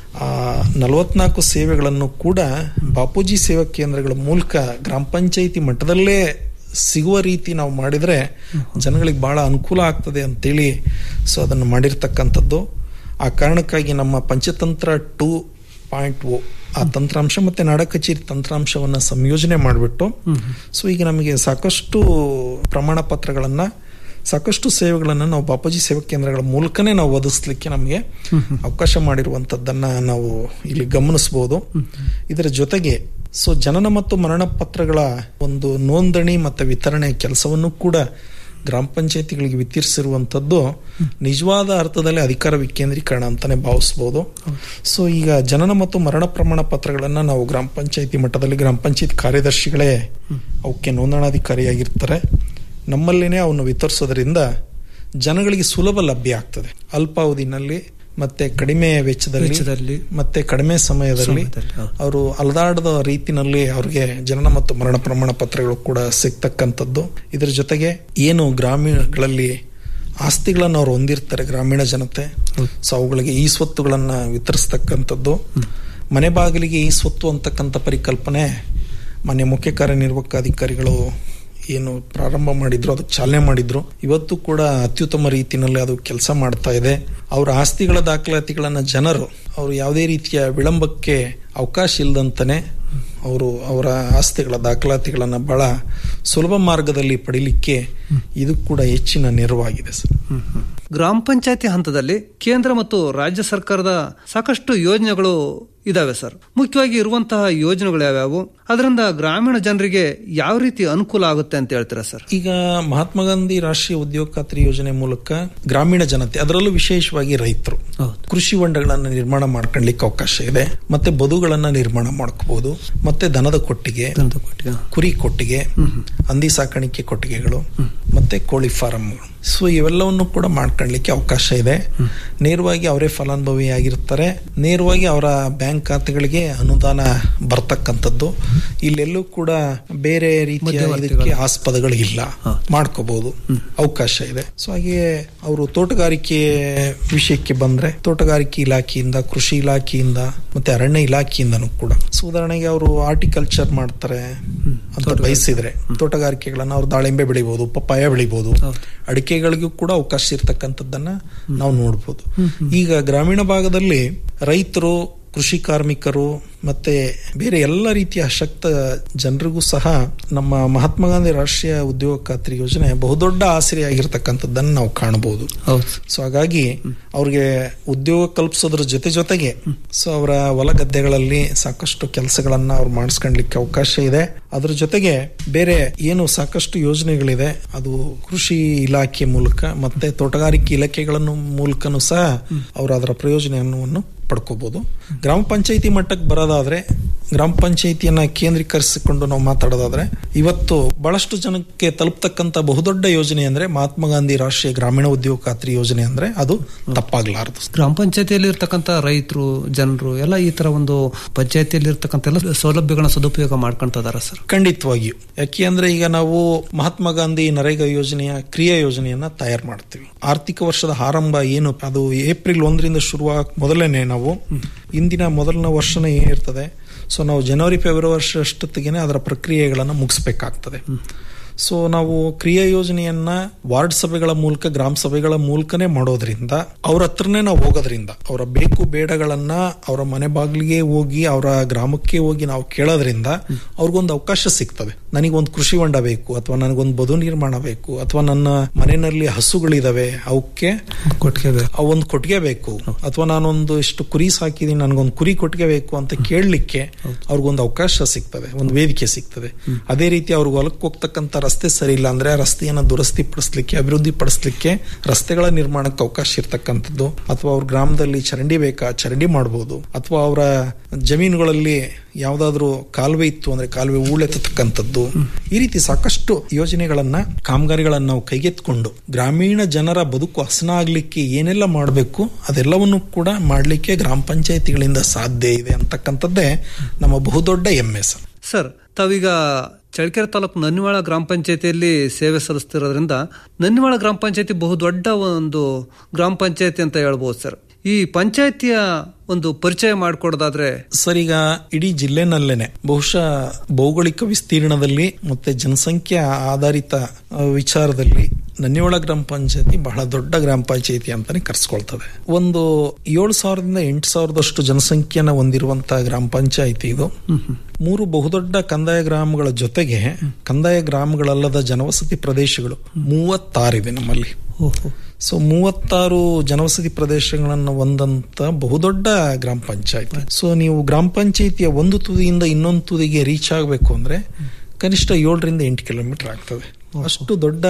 ಆ ನಲವತ್ನಾಲ್ಕು ಸೇವೆಗಳನ್ನು ಕೂಡ ಬಾಪೂಜಿ ಸೇವಾ ಕೇಂದ್ರಗಳ ಮೂಲಕ ಗ್ರಾಮ ಪಂಚಾಯಿತಿ ಮಟ್ಟದಲ್ಲೇ ಸಿಗುವ ರೀತಿ ನಾವು ಮಾಡಿದರೆ ಜನಗಳಿಗೆ ಬಹಳ ಅನುಕೂಲ ಆಗ್ತದೆ ಅಂತೇಳಿ ಸೊ ಅದನ್ನು ಮಾಡಿರ್ತಕ್ಕಂಥದ್ದು ಆ ಕಾರಣಕ್ಕಾಗಿ ನಮ್ಮ ಪಂಚತಂತ್ರ ಟೂ ಪಾಯಿಂಟ್ ಓ ಆ ತಂತ್ರಾಂಶ ಮತ್ತೆ ನಾಡ ಕಚೇರಿ ತಂತ್ರಾಂಶವನ್ನ ಸಂಯೋಜನೆ ಮಾಡಿಬಿಟ್ಟು ಸೊ ಈಗ ನಮಗೆ ಸಾಕಷ್ಟು ಪ್ರಮಾಣ ಪತ್ರಗಳನ್ನ ಸಾಕಷ್ಟು ಸೇವೆಗಳನ್ನು ನಾವು ಬಾಪೂಜಿ ಸೇವಾ ಕೇಂದ್ರಗಳ ಮೂಲಕನೇ ನಾವು ಒದಗಿಸ್ಲಿಕ್ಕೆ ನಮಗೆ ಅವಕಾಶ ಮಾಡಿರುವಂತದ್ದನ್ನ ನಾವು ಇಲ್ಲಿ ಗಮನಿಸಬಹುದು ಇದರ ಜೊತೆಗೆ ಸೊ ಜನನ ಮತ್ತು ಮರಣ ಪತ್ರಗಳ ಒಂದು ನೋಂದಣಿ ಮತ್ತು ವಿತರಣೆ ಕೆಲಸವನ್ನು ಕೂಡ ಗ್ರಾಮ ಪಂಚಾಯತಿಗಳಿಗೆ ವಿತರಿಸಿರುವಂತದ್ದು ನಿಜವಾದ ಅರ್ಥದಲ್ಲಿ ಅಧಿಕಾರ ವಿಕೇಂದ್ರೀಕರಣ ಅಂತಾನೆ ಭಾವಿಸಬಹುದು ಸೊ ಈಗ ಜನನ ಮತ್ತು ಮರಣ ಪ್ರಮಾಣ ಪತ್ರಗಳನ್ನ ನಾವು ಗ್ರಾಮ ಪಂಚಾಯತಿ ಮಟ್ಟದಲ್ಲಿ ಗ್ರಾಮ ಪಂಚಾಯತ್ ಕಾರ್ಯದರ್ಶಿಗಳೇ ಅವಕ್ಕೆ ನೋಂದಣಾಧಿಕಾರಿಯಾಗಿರ್ತಾರೆ ನಮ್ಮಲ್ಲಿನೇ ಅವನ್ನು ವಿತರಿಸೋದ್ರಿಂದ ಜನಗಳಿಗೆ ಸುಲಭ ಲಭ್ಯ ಆಗ್ತದೆ ಅಲ್ಪಾವಧಿನಲ್ಲಿ ಮತ್ತೆ ಕಡಿಮೆ ವೆಚ್ಚದಲ್ಲಿ ವೆಚ್ಚದಲ್ಲಿ. ಮತ್ತೆ ಕಡಿಮೆ ಸಮಯದಲ್ಲಿ ಸಮಯದಲ್ಲಿ, ಹೌದು. ಅವರು ಅಲದಾಡದ ರೀತಿನಲ್ಲಿ ಅವ್ರಿಗೆ ಜನನ ಮತ್ತು ಮರಣ ಪ್ರಮಾಣ ಪತ್ರಗಳು ಕೂಡ ಸಿಗ್ತಕ್ಕಂಥದ್ದು ಇದರ ಜೊತೆಗೆ ಏನು ಗ್ರಾಮೀಣಗಳಲ್ಲಿ ಆಸ್ತಿಗಳನ್ನು ಅವ್ರು ಹೊಂದಿರ್ತಾರೆ ಗ್ರಾಮೀಣ ಜನತೆ ಸೊ ಅವುಗಳಿಗೆ ಈ ಸ್ವತ್ತುಗಳನ್ನ ವಿತರಿಸ್ತಕ್ಕಂಥದ್ದು ಮನೆ ಬಾಗಿಲಿಗೆ ಈ ಸ್ವತ್ತು ಅಂತಕ್ಕಂಥ ಪರಿಕಲ್ಪನೆ ಮಾನ್ಯ ಮುಖ್ಯ ಕಾರ್ಯನಿರ್ವಾಹಕ ಅಧಿಕಾರಿಗಳು ಏನು ಪ್ರಾರಂಭ ಮಾಡಿದ್ರು ಅದಕ್ಕೆ ಚಾಲನೆ ಮಾಡಿದ್ರು ಇವತ್ತು ಕೂಡ ಅತ್ಯುತ್ತಮ ರೀತಿಯಲ್ಲಿ ಅದು ಕೆಲಸ ಮಾಡ್ತಾ ಇದೆ ಅವರ ಆಸ್ತಿಗಳ ದಾಖಲಾತಿಗಳನ್ನ ಜನರು ಅವರು ಯಾವುದೇ ರೀತಿಯ ವಿಳಂಬಕ್ಕೆ ಅವಕಾಶ ಇಲ್ಲದಂತಾನೆ ಅವರು ಅವರ ಆಸ್ತಿಗಳ ದಾಖಲಾತಿಗಳನ್ನ ಬಹಳ ಸುಲಭ ಮಾರ್ಗದಲ್ಲಿ ಪಡಿಲಿಕ್ಕೆ ಇದು ಕೂಡ ಹೆಚ್ಚಿನ ನೆರವಾಗಿದೆ ಸರ್ ಗ್ರಾಮ ಪಂಚಾಯತಿ ಹಂತದಲ್ಲಿ ಕೇಂದ್ರ ಮತ್ತು ರಾಜ್ಯ ಸರ್ಕಾರದ ಸಾಕಷ್ಟು ಯೋಜನೆಗಳು ಇದಾವೆ ಸರ್ ಮುಖ್ಯವಾಗಿ ಇರುವಂತಹ ಯೋಜನೆಗಳು ಯಾವ್ಯಾವು ಅದರಿಂದ ಗ್ರಾಮೀಣ ಜನರಿಗೆ ಯಾವ ರೀತಿ ಅನುಕೂಲ ಆಗುತ್ತೆ ಅಂತ ಹೇಳ್ತೀರಾ ಸರ್ ಈಗ ಮಹಾತ್ಮ ಗಾಂಧಿ ರಾಷ್ಟ್ರೀಯ ಉದ್ಯೋಗ ಖಾತ್ರಿ ಯೋಜನೆ ಮೂಲಕ ಗ್ರಾಮೀಣ ಜನತೆ ಅದರಲ್ಲೂ ವಿಶೇಷವಾಗಿ ರೈತರು ಕೃಷಿ ಹೊಂಡಗಳನ್ನ ನಿರ್ಮಾಣ ಮಾಡ್ಕೊಳ್ಳಿಕ್ಕೆ ಅವಕಾಶ ಇದೆ ಮತ್ತೆ ಬದುಗಳನ್ನ ನಿರ್ಮಾಣ ಮಾಡ್ಕೋಬಹುದು ಮತ್ತೆ ದನದ ಕೊಟ್ಟಿಗೆ ಕುರಿ ಕೊಟ್ಟಿಗೆ ಹಂದಿ ಸಾಕಾಣಿಕೆ ಕೊಟ್ಟಿಗೆಗಳು ಮತ್ತೆ ಕೋಳಿ ಫಾರಂಗಳು ಸೊ ಇವೆಲ್ಲವನ್ನು ಕೂಡ ಮಾಡ್ಕೊಳ್ಳಿಕ್ಕೆ ಅವಕಾಶ ಇದೆ ನೇರವಾಗಿ ಅವರೇ ಫಲಾನುಭವಿಯಾಗಿರ್ತಾರೆ ನೇರವಾಗಿ ಅವರ ಬ್ಯಾಂಕ್ ಖಾತೆಗಳಿಗೆ ಅನುದಾನ ಬರ್ತಕ್ಕಂಥದ್ದು ಇಲ್ಲೆಲ್ಲೂ ಕೂಡ ಬೇರೆ ರೀತಿಯ ಇದಕ್ಕೆ ಆಸ್ಪದಗಳು ಇಲ್ಲ ಮಾಡ್ಕೋಬಹುದು ಅವಕಾಶ ಇದೆ ಸೊ ಹಾಗೆ ಅವರು ತೋಟಗಾರಿಕೆ ವಿಷಯಕ್ಕೆ ಬಂದ್ರೆ ತೋಟಗಾರಿಕೆ ಇಲಾಖೆಯಿಂದ ಕೃಷಿ ಇಲಾಖೆಯಿಂದ ಮತ್ತೆ ಅರಣ್ಯ ಇಲಾಖೆಯಿಂದನೂ ಕೂಡ ಸೊ ಉದಾಹರಣೆಗೆ ಅವರು ಆರ್ಟಿಕಲ್ಚರ್ ಮಾಡ್ತಾರೆ ಅಂತ ಬಯಸಿದ್ರೆ ತೋಟಗಾರಿಕೆಗಳನ್ನ ಅವ್ರು ದಾಳಿಂಬೆ ಬೆಳಿಬಹುದು ಪಪ್ಪಾಯ ಬೆಳಿಬಹುದು ಅಡಿಕೆಗಳಿಗೂ ಕೂಡ ಅವಕಾಶ ಇರ್ತಕ್ಕಂಥದ್ದನ್ನ ನಾವು ನೋಡ್ಬೋದು ಈಗ ಗ್ರಾಮೀಣ ಭಾಗದಲ್ಲಿ ರೈತರು ಕೃಷಿ ಕಾರ್ಮಿಕರು ಮತ್ತೆ ಬೇರೆ ಎಲ್ಲ ರೀತಿಯ ಅಶಕ್ತ ಜನರಿಗೂ ಸಹ ನಮ್ಮ ಮಹಾತ್ಮ ಗಾಂಧಿ ರಾಷ್ಟ್ರೀಯ ಉದ್ಯೋಗ ಖಾತ್ರಿ ಯೋಜನೆ ಬಹುದೊಡ್ಡ ಆಸರೆಯಾಗಿರ್ತಕ್ಕಂಥದ್ದನ್ನು ನಾವು ಕಾಣಬಹುದು ಸೊ ಹಾಗಾಗಿ ಅವ್ರಿಗೆ ಉದ್ಯೋಗ ಕಲ್ಪಿಸೋದ್ರ ಜೊತೆ ಜೊತೆಗೆ ಸೊ ಅವರ ಹೊಲ ಗದ್ದೆಗಳಲ್ಲಿ ಸಾಕಷ್ಟು ಕೆಲಸಗಳನ್ನ ಅವ್ರು ಮಾಡಿಸ್ಕೊಳ್ಲಿಕ್ಕೆ ಅವಕಾಶ ಇದೆ ಅದ್ರ ಜೊತೆಗೆ ಬೇರೆ ಏನು ಸಾಕಷ್ಟು ಯೋಜನೆಗಳಿದೆ ಅದು ಕೃಷಿ ಇಲಾಖೆ ಮೂಲಕ ಮತ್ತೆ ತೋಟಗಾರಿಕೆ ಇಲಾಖೆಗಳನ್ನು ಮೂಲಕನೂ ಸಹ ಅವರು ಅದರ ಪ್ರಯೋಜನವನ್ನು ಪಡ್ಕೋಬಹುದು ಗ್ರಾಮ ಪಂಚಾಯಿತಿ ಮಟ್ಟಕ್ಕೆ ಬರೋದಾದ್ರೆ ಗ್ರಾಮ ಪಂಚಾಯಿತಿಯನ್ನ ಕೇಂದ್ರೀಕರಿಸಿಕೊಂಡು ನಾವು ಮಾತಾಡೋದಾದ್ರೆ ಇವತ್ತು ಬಹಳಷ್ಟು ಜನಕ್ಕೆ ತಲುಪ್ತಕ್ಕಂತ ಬಹುದೊಡ್ಡ ಯೋಜನೆ ಅಂದ್ರೆ ಮಹಾತ್ಮ ಗಾಂಧಿ ರಾಷ್ಟ್ರೀಯ ಗ್ರಾಮೀಣ ಉದ್ಯೋಗ ಖಾತ್ರಿ ಯೋಜನೆ ಅಂದ್ರೆ ಅದು ತಪ್ಪಾಗ್ಲಾರದು ಗ್ರಾಮ ಪಂಚಾಯತಿಯಲ್ಲಿ ಇರ್ತಕ್ಕಂಥ ರೈತರು ಜನರು ಎಲ್ಲ ಈ ತರ ಒಂದು ಪಂಚಾಯತಿಯಲ್ಲಿ ಇರ್ತಕ್ಕಂಥ ಎಲ್ಲ ಸೌಲಭ್ಯಗಳನ್ನ ಸದುಪಯೋಗ ಮಾಡ್ಕೊಂತ ಇದಾರ ಸರ್ ಖಂಡಿತವಾಗಿಯೂ ಯಾಕೆ ಅಂದ್ರೆ ಈಗ ನಾವು ಮಹಾತ್ಮ ಗಾಂಧಿ ನರೇಗಾ ಯೋಜನೆಯ ಕ್ರಿಯಾ ಯೋಜನೆಯನ್ನ ತಯಾರು ಮಾಡ್ತೀವಿ ಆರ್ಥಿಕ ವರ್ಷದ ಆರಂಭ ಏನು ಅದು ಏಪ್ರಿಲ್ ಒಂದರಿಂದ ಶುರುವಾಗ ಮೊದಲನೇ ನಾವು ಇಂದಿನ ಮೊದಲನೇ ವರ್ಷನೇ ಏನಿರ್ತದೆ ಸೊ ನಾವು ಜನವರಿ ಫೆಬ್ರವರಿ ವರ್ಷದೊತ್ತಿಗೆ ಅದರ ಪ್ರಕ್ರಿಯೆಗಳನ್ನು ಮುಗಿಸ್ಬೇಕಾಗ್ತದೆ ಸೊ ನಾವು ಕ್ರಿಯಾ ಯೋಜನೆಯನ್ನ ವಾರ್ಡ್ ಸಭೆಗಳ ಮೂಲಕ ಗ್ರಾಮ ಸಭೆಗಳ ಮೂಲಕನೇ ಮಾಡೋದ್ರಿಂದ ಅವ್ರ ಹತ್ರನೇ ನಾವು ಹೋಗೋದ್ರಿಂದ ಅವರ ಬೇಕು ಬೇಡಗಳನ್ನ ಅವರ ಮನೆ ಬಾಗಿಲಿಗೆ ಹೋಗಿ ಅವರ ಗ್ರಾಮಕ್ಕೆ ಹೋಗಿ ನಾವು ಕೇಳೋದ್ರಿಂದ ಅವ್ರಿಗೊಂದು ಅವಕಾಶ ಸಿಗ್ತದೆ ನನಗೊಂದು ಕೃಷಿ ಹೊಂಡ ಬೇಕು ಅಥವಾ ನನಗೊಂದು ಬದು ನಿರ್ಮಾಣ ಬೇಕು ಅಥವಾ ನನ್ನ ಮನೆಯಲ್ಲಿ ಹಸುಗಳಿದಾವೆ ಅವಕ್ಕೆ ಕೊಟ್ಟಿಗೆ ಒಂದು ಕೊಟ್ಟಿಗೆ ಬೇಕು ಅಥವಾ ನಾನೊಂದು ಇಷ್ಟು ಕುರಿ ಸಾಕಿದೀನಿ ನನಗೊಂದು ಕುರಿ ಕೊಟ್ಟಿಗೆ ಬೇಕು ಅಂತ ಕೇಳಲಿಕ್ಕೆ ಅವ್ರಿಗೊಂದು ಅವಕಾಶ ಸಿಗ್ತದೆ ಒಂದು ವೇದಿಕೆ ಸಿಗ್ತದೆ ಅದೇ ರೀತಿ ಅವ್ರಿಗೆ ಹೊಲಕ್ಕೆ ಹೋಗ್ತಕ್ಕಂಥ ರಸ್ತೆ ಸರಿ ಇಲ್ಲ ಅಂದ್ರೆ ಆ ರಸ್ತೆಯನ್ನ ದುರಸ್ತಿ ಪಡಿಸ್ಲಿಕ್ಕೆ ಅಭಿವೃದ್ಧಿ ಪಡಿಸ್ಲಿಕ್ಕೆ ರಸ್ತೆಗಳ ನಿರ್ಮಾಣಕ್ಕೆ ಅವಕಾಶ ಇರ್ತಕ್ಕಂಥದ್ದು ಅಥವಾ ಅವ್ರ ಗ್ರಾಮದಲ್ಲಿ ಚರಂಡಿ ಬೇಕಾ ಚರಂಡಿ ಮಾಡಬಹುದು ಅಥವಾ ಅವರ ಜಮೀನುಗಳಲ್ಲಿ ಯಾವ್ದಾದ್ರು ಕಾಲುವೆ ಇತ್ತು ಅಂದ್ರೆ ಕಾಲುವೆ ಹೂಳೆತ್ತತಕ್ಕಂಥದ್ದು ಈ ರೀತಿ ಸಾಕಷ್ಟು ಯೋಜನೆಗಳನ್ನ ಕಾಮಗಾರಿಗಳನ್ನ ನಾವು ಕೈಗೆತ್ಕೊಂಡು ಗ್ರಾಮೀಣ ಜನರ ಬದುಕು ಹಸನಾಗ್ಲಿಕ್ಕೆ ಏನೆಲ್ಲ ಮಾಡಬೇಕು ಅದೆಲ್ಲವನ್ನು ಕೂಡ ಮಾಡ್ಲಿಕ್ಕೆ ಗ್ರಾಮ ಪಂಚಾಯತಿಗಳಿಂದ ಸಾಧ್ಯ ಇದೆ ಅಂತಕ್ಕಂಥದ್ದೇ ನಮ್ಮ ಬಹುದೊಡ್ಡ ಹೆಮ್ಮೆ ಸರ್ ಸರ್ ತಾವೀಗ ಚಳ್ಳಕೆರೆ ತಾಲೂಕು ನನ್ನಿವಾಳ ಗ್ರಾಮ ಪಂಚಾಯತಿಯಲ್ಲಿ ಸೇವೆ ಸಲ್ಲಿಸ್ತಿರೋದ್ರಿಂದ ನನ್ನಿವಾಳ ಗ್ರಾಮ ಪಂಚಾಯತಿ ಬಹು ದೊಡ್ಡ ಒಂದು ಗ್ರಾಮ ಪಂಚಾಯತಿ ಅಂತ ಹೇಳ್ಬೋದು ಸರ್ ಈ ಪಂಚಾಯತಿಯ ಒಂದು ಪರಿಚಯ ಮಾಡಿಕೊಡೋದಾದ್ರೆ ಸರ್ ಈಗ ಇಡೀ ಜಿಲ್ಲೆನಲ್ಲೇನೆ ಬಹುಶಃ ಭೌಗೋಳಿಕ ವಿಸ್ತೀರ್ಣದಲ್ಲಿ ಮತ್ತೆ ಜನಸಂಖ್ಯೆ ಆಧಾರಿತ ಆ, ವಿಚಾರದಲ್ಲಿ ನನ್ನಿಯೋಳ ಗ್ರಾಮ ಪಂಚಾಯತಿ ಬಹಳ ದೊಡ್ಡ ಗ್ರಾಮ ಪಂಚಾಯತಿ ಅಂತಾನೆ ಕರ್ಸ್ಕೊಳ್ತದೆ ಒಂದು ಏಳು ಸಾವಿರದಿಂದ ಎಂಟು ಸಾವಿರದಷ್ಟು ಜನಸಂಖ್ಯೆನ ಹೊಂದಿರುವಂತಹ ಗ್ರಾಮ ಪಂಚಾಯತಿ ಇದು ಮೂರು ಬಹುದೊಡ್ಡ ಕಂದಾಯ ಗ್ರಾಮಗಳ ಜೊತೆಗೆ ಕಂದಾಯ ಗ್ರಾಮಗಳಲ್ಲದ ಜನವಸತಿ ಪ್ರದೇಶಗಳು ಮೂವತ್ತಾರಿದೆ ನಮ್ಮಲ್ಲಿ ಸೊ ಮೂವತ್ತಾರು ಜನವಸತಿ ಪ್ರದೇಶಗಳನ್ನು ಹೊಂದಂತ ಬಹುದೊಡ್ಡ ಗ್ರಾಮ ಪಂಚಾಯತಿ ಸೊ ನೀವು ಗ್ರಾಮ ಪಂಚಾಯತಿಯ ಒಂದು ತುದಿಯಿಂದ ಇನ್ನೊಂದು ತುದಿಗೆ ರೀಚ್ ಆಗಬೇಕು ಅಂದ್ರೆ ಕನಿಷ್ಠ ಏಳರಿಂದ ಎಂಟು ಕಿಲೋಮೀಟರ್ ಆಗ್ತದೆ ಅಷ್ಟು ದೊಡ್ಡ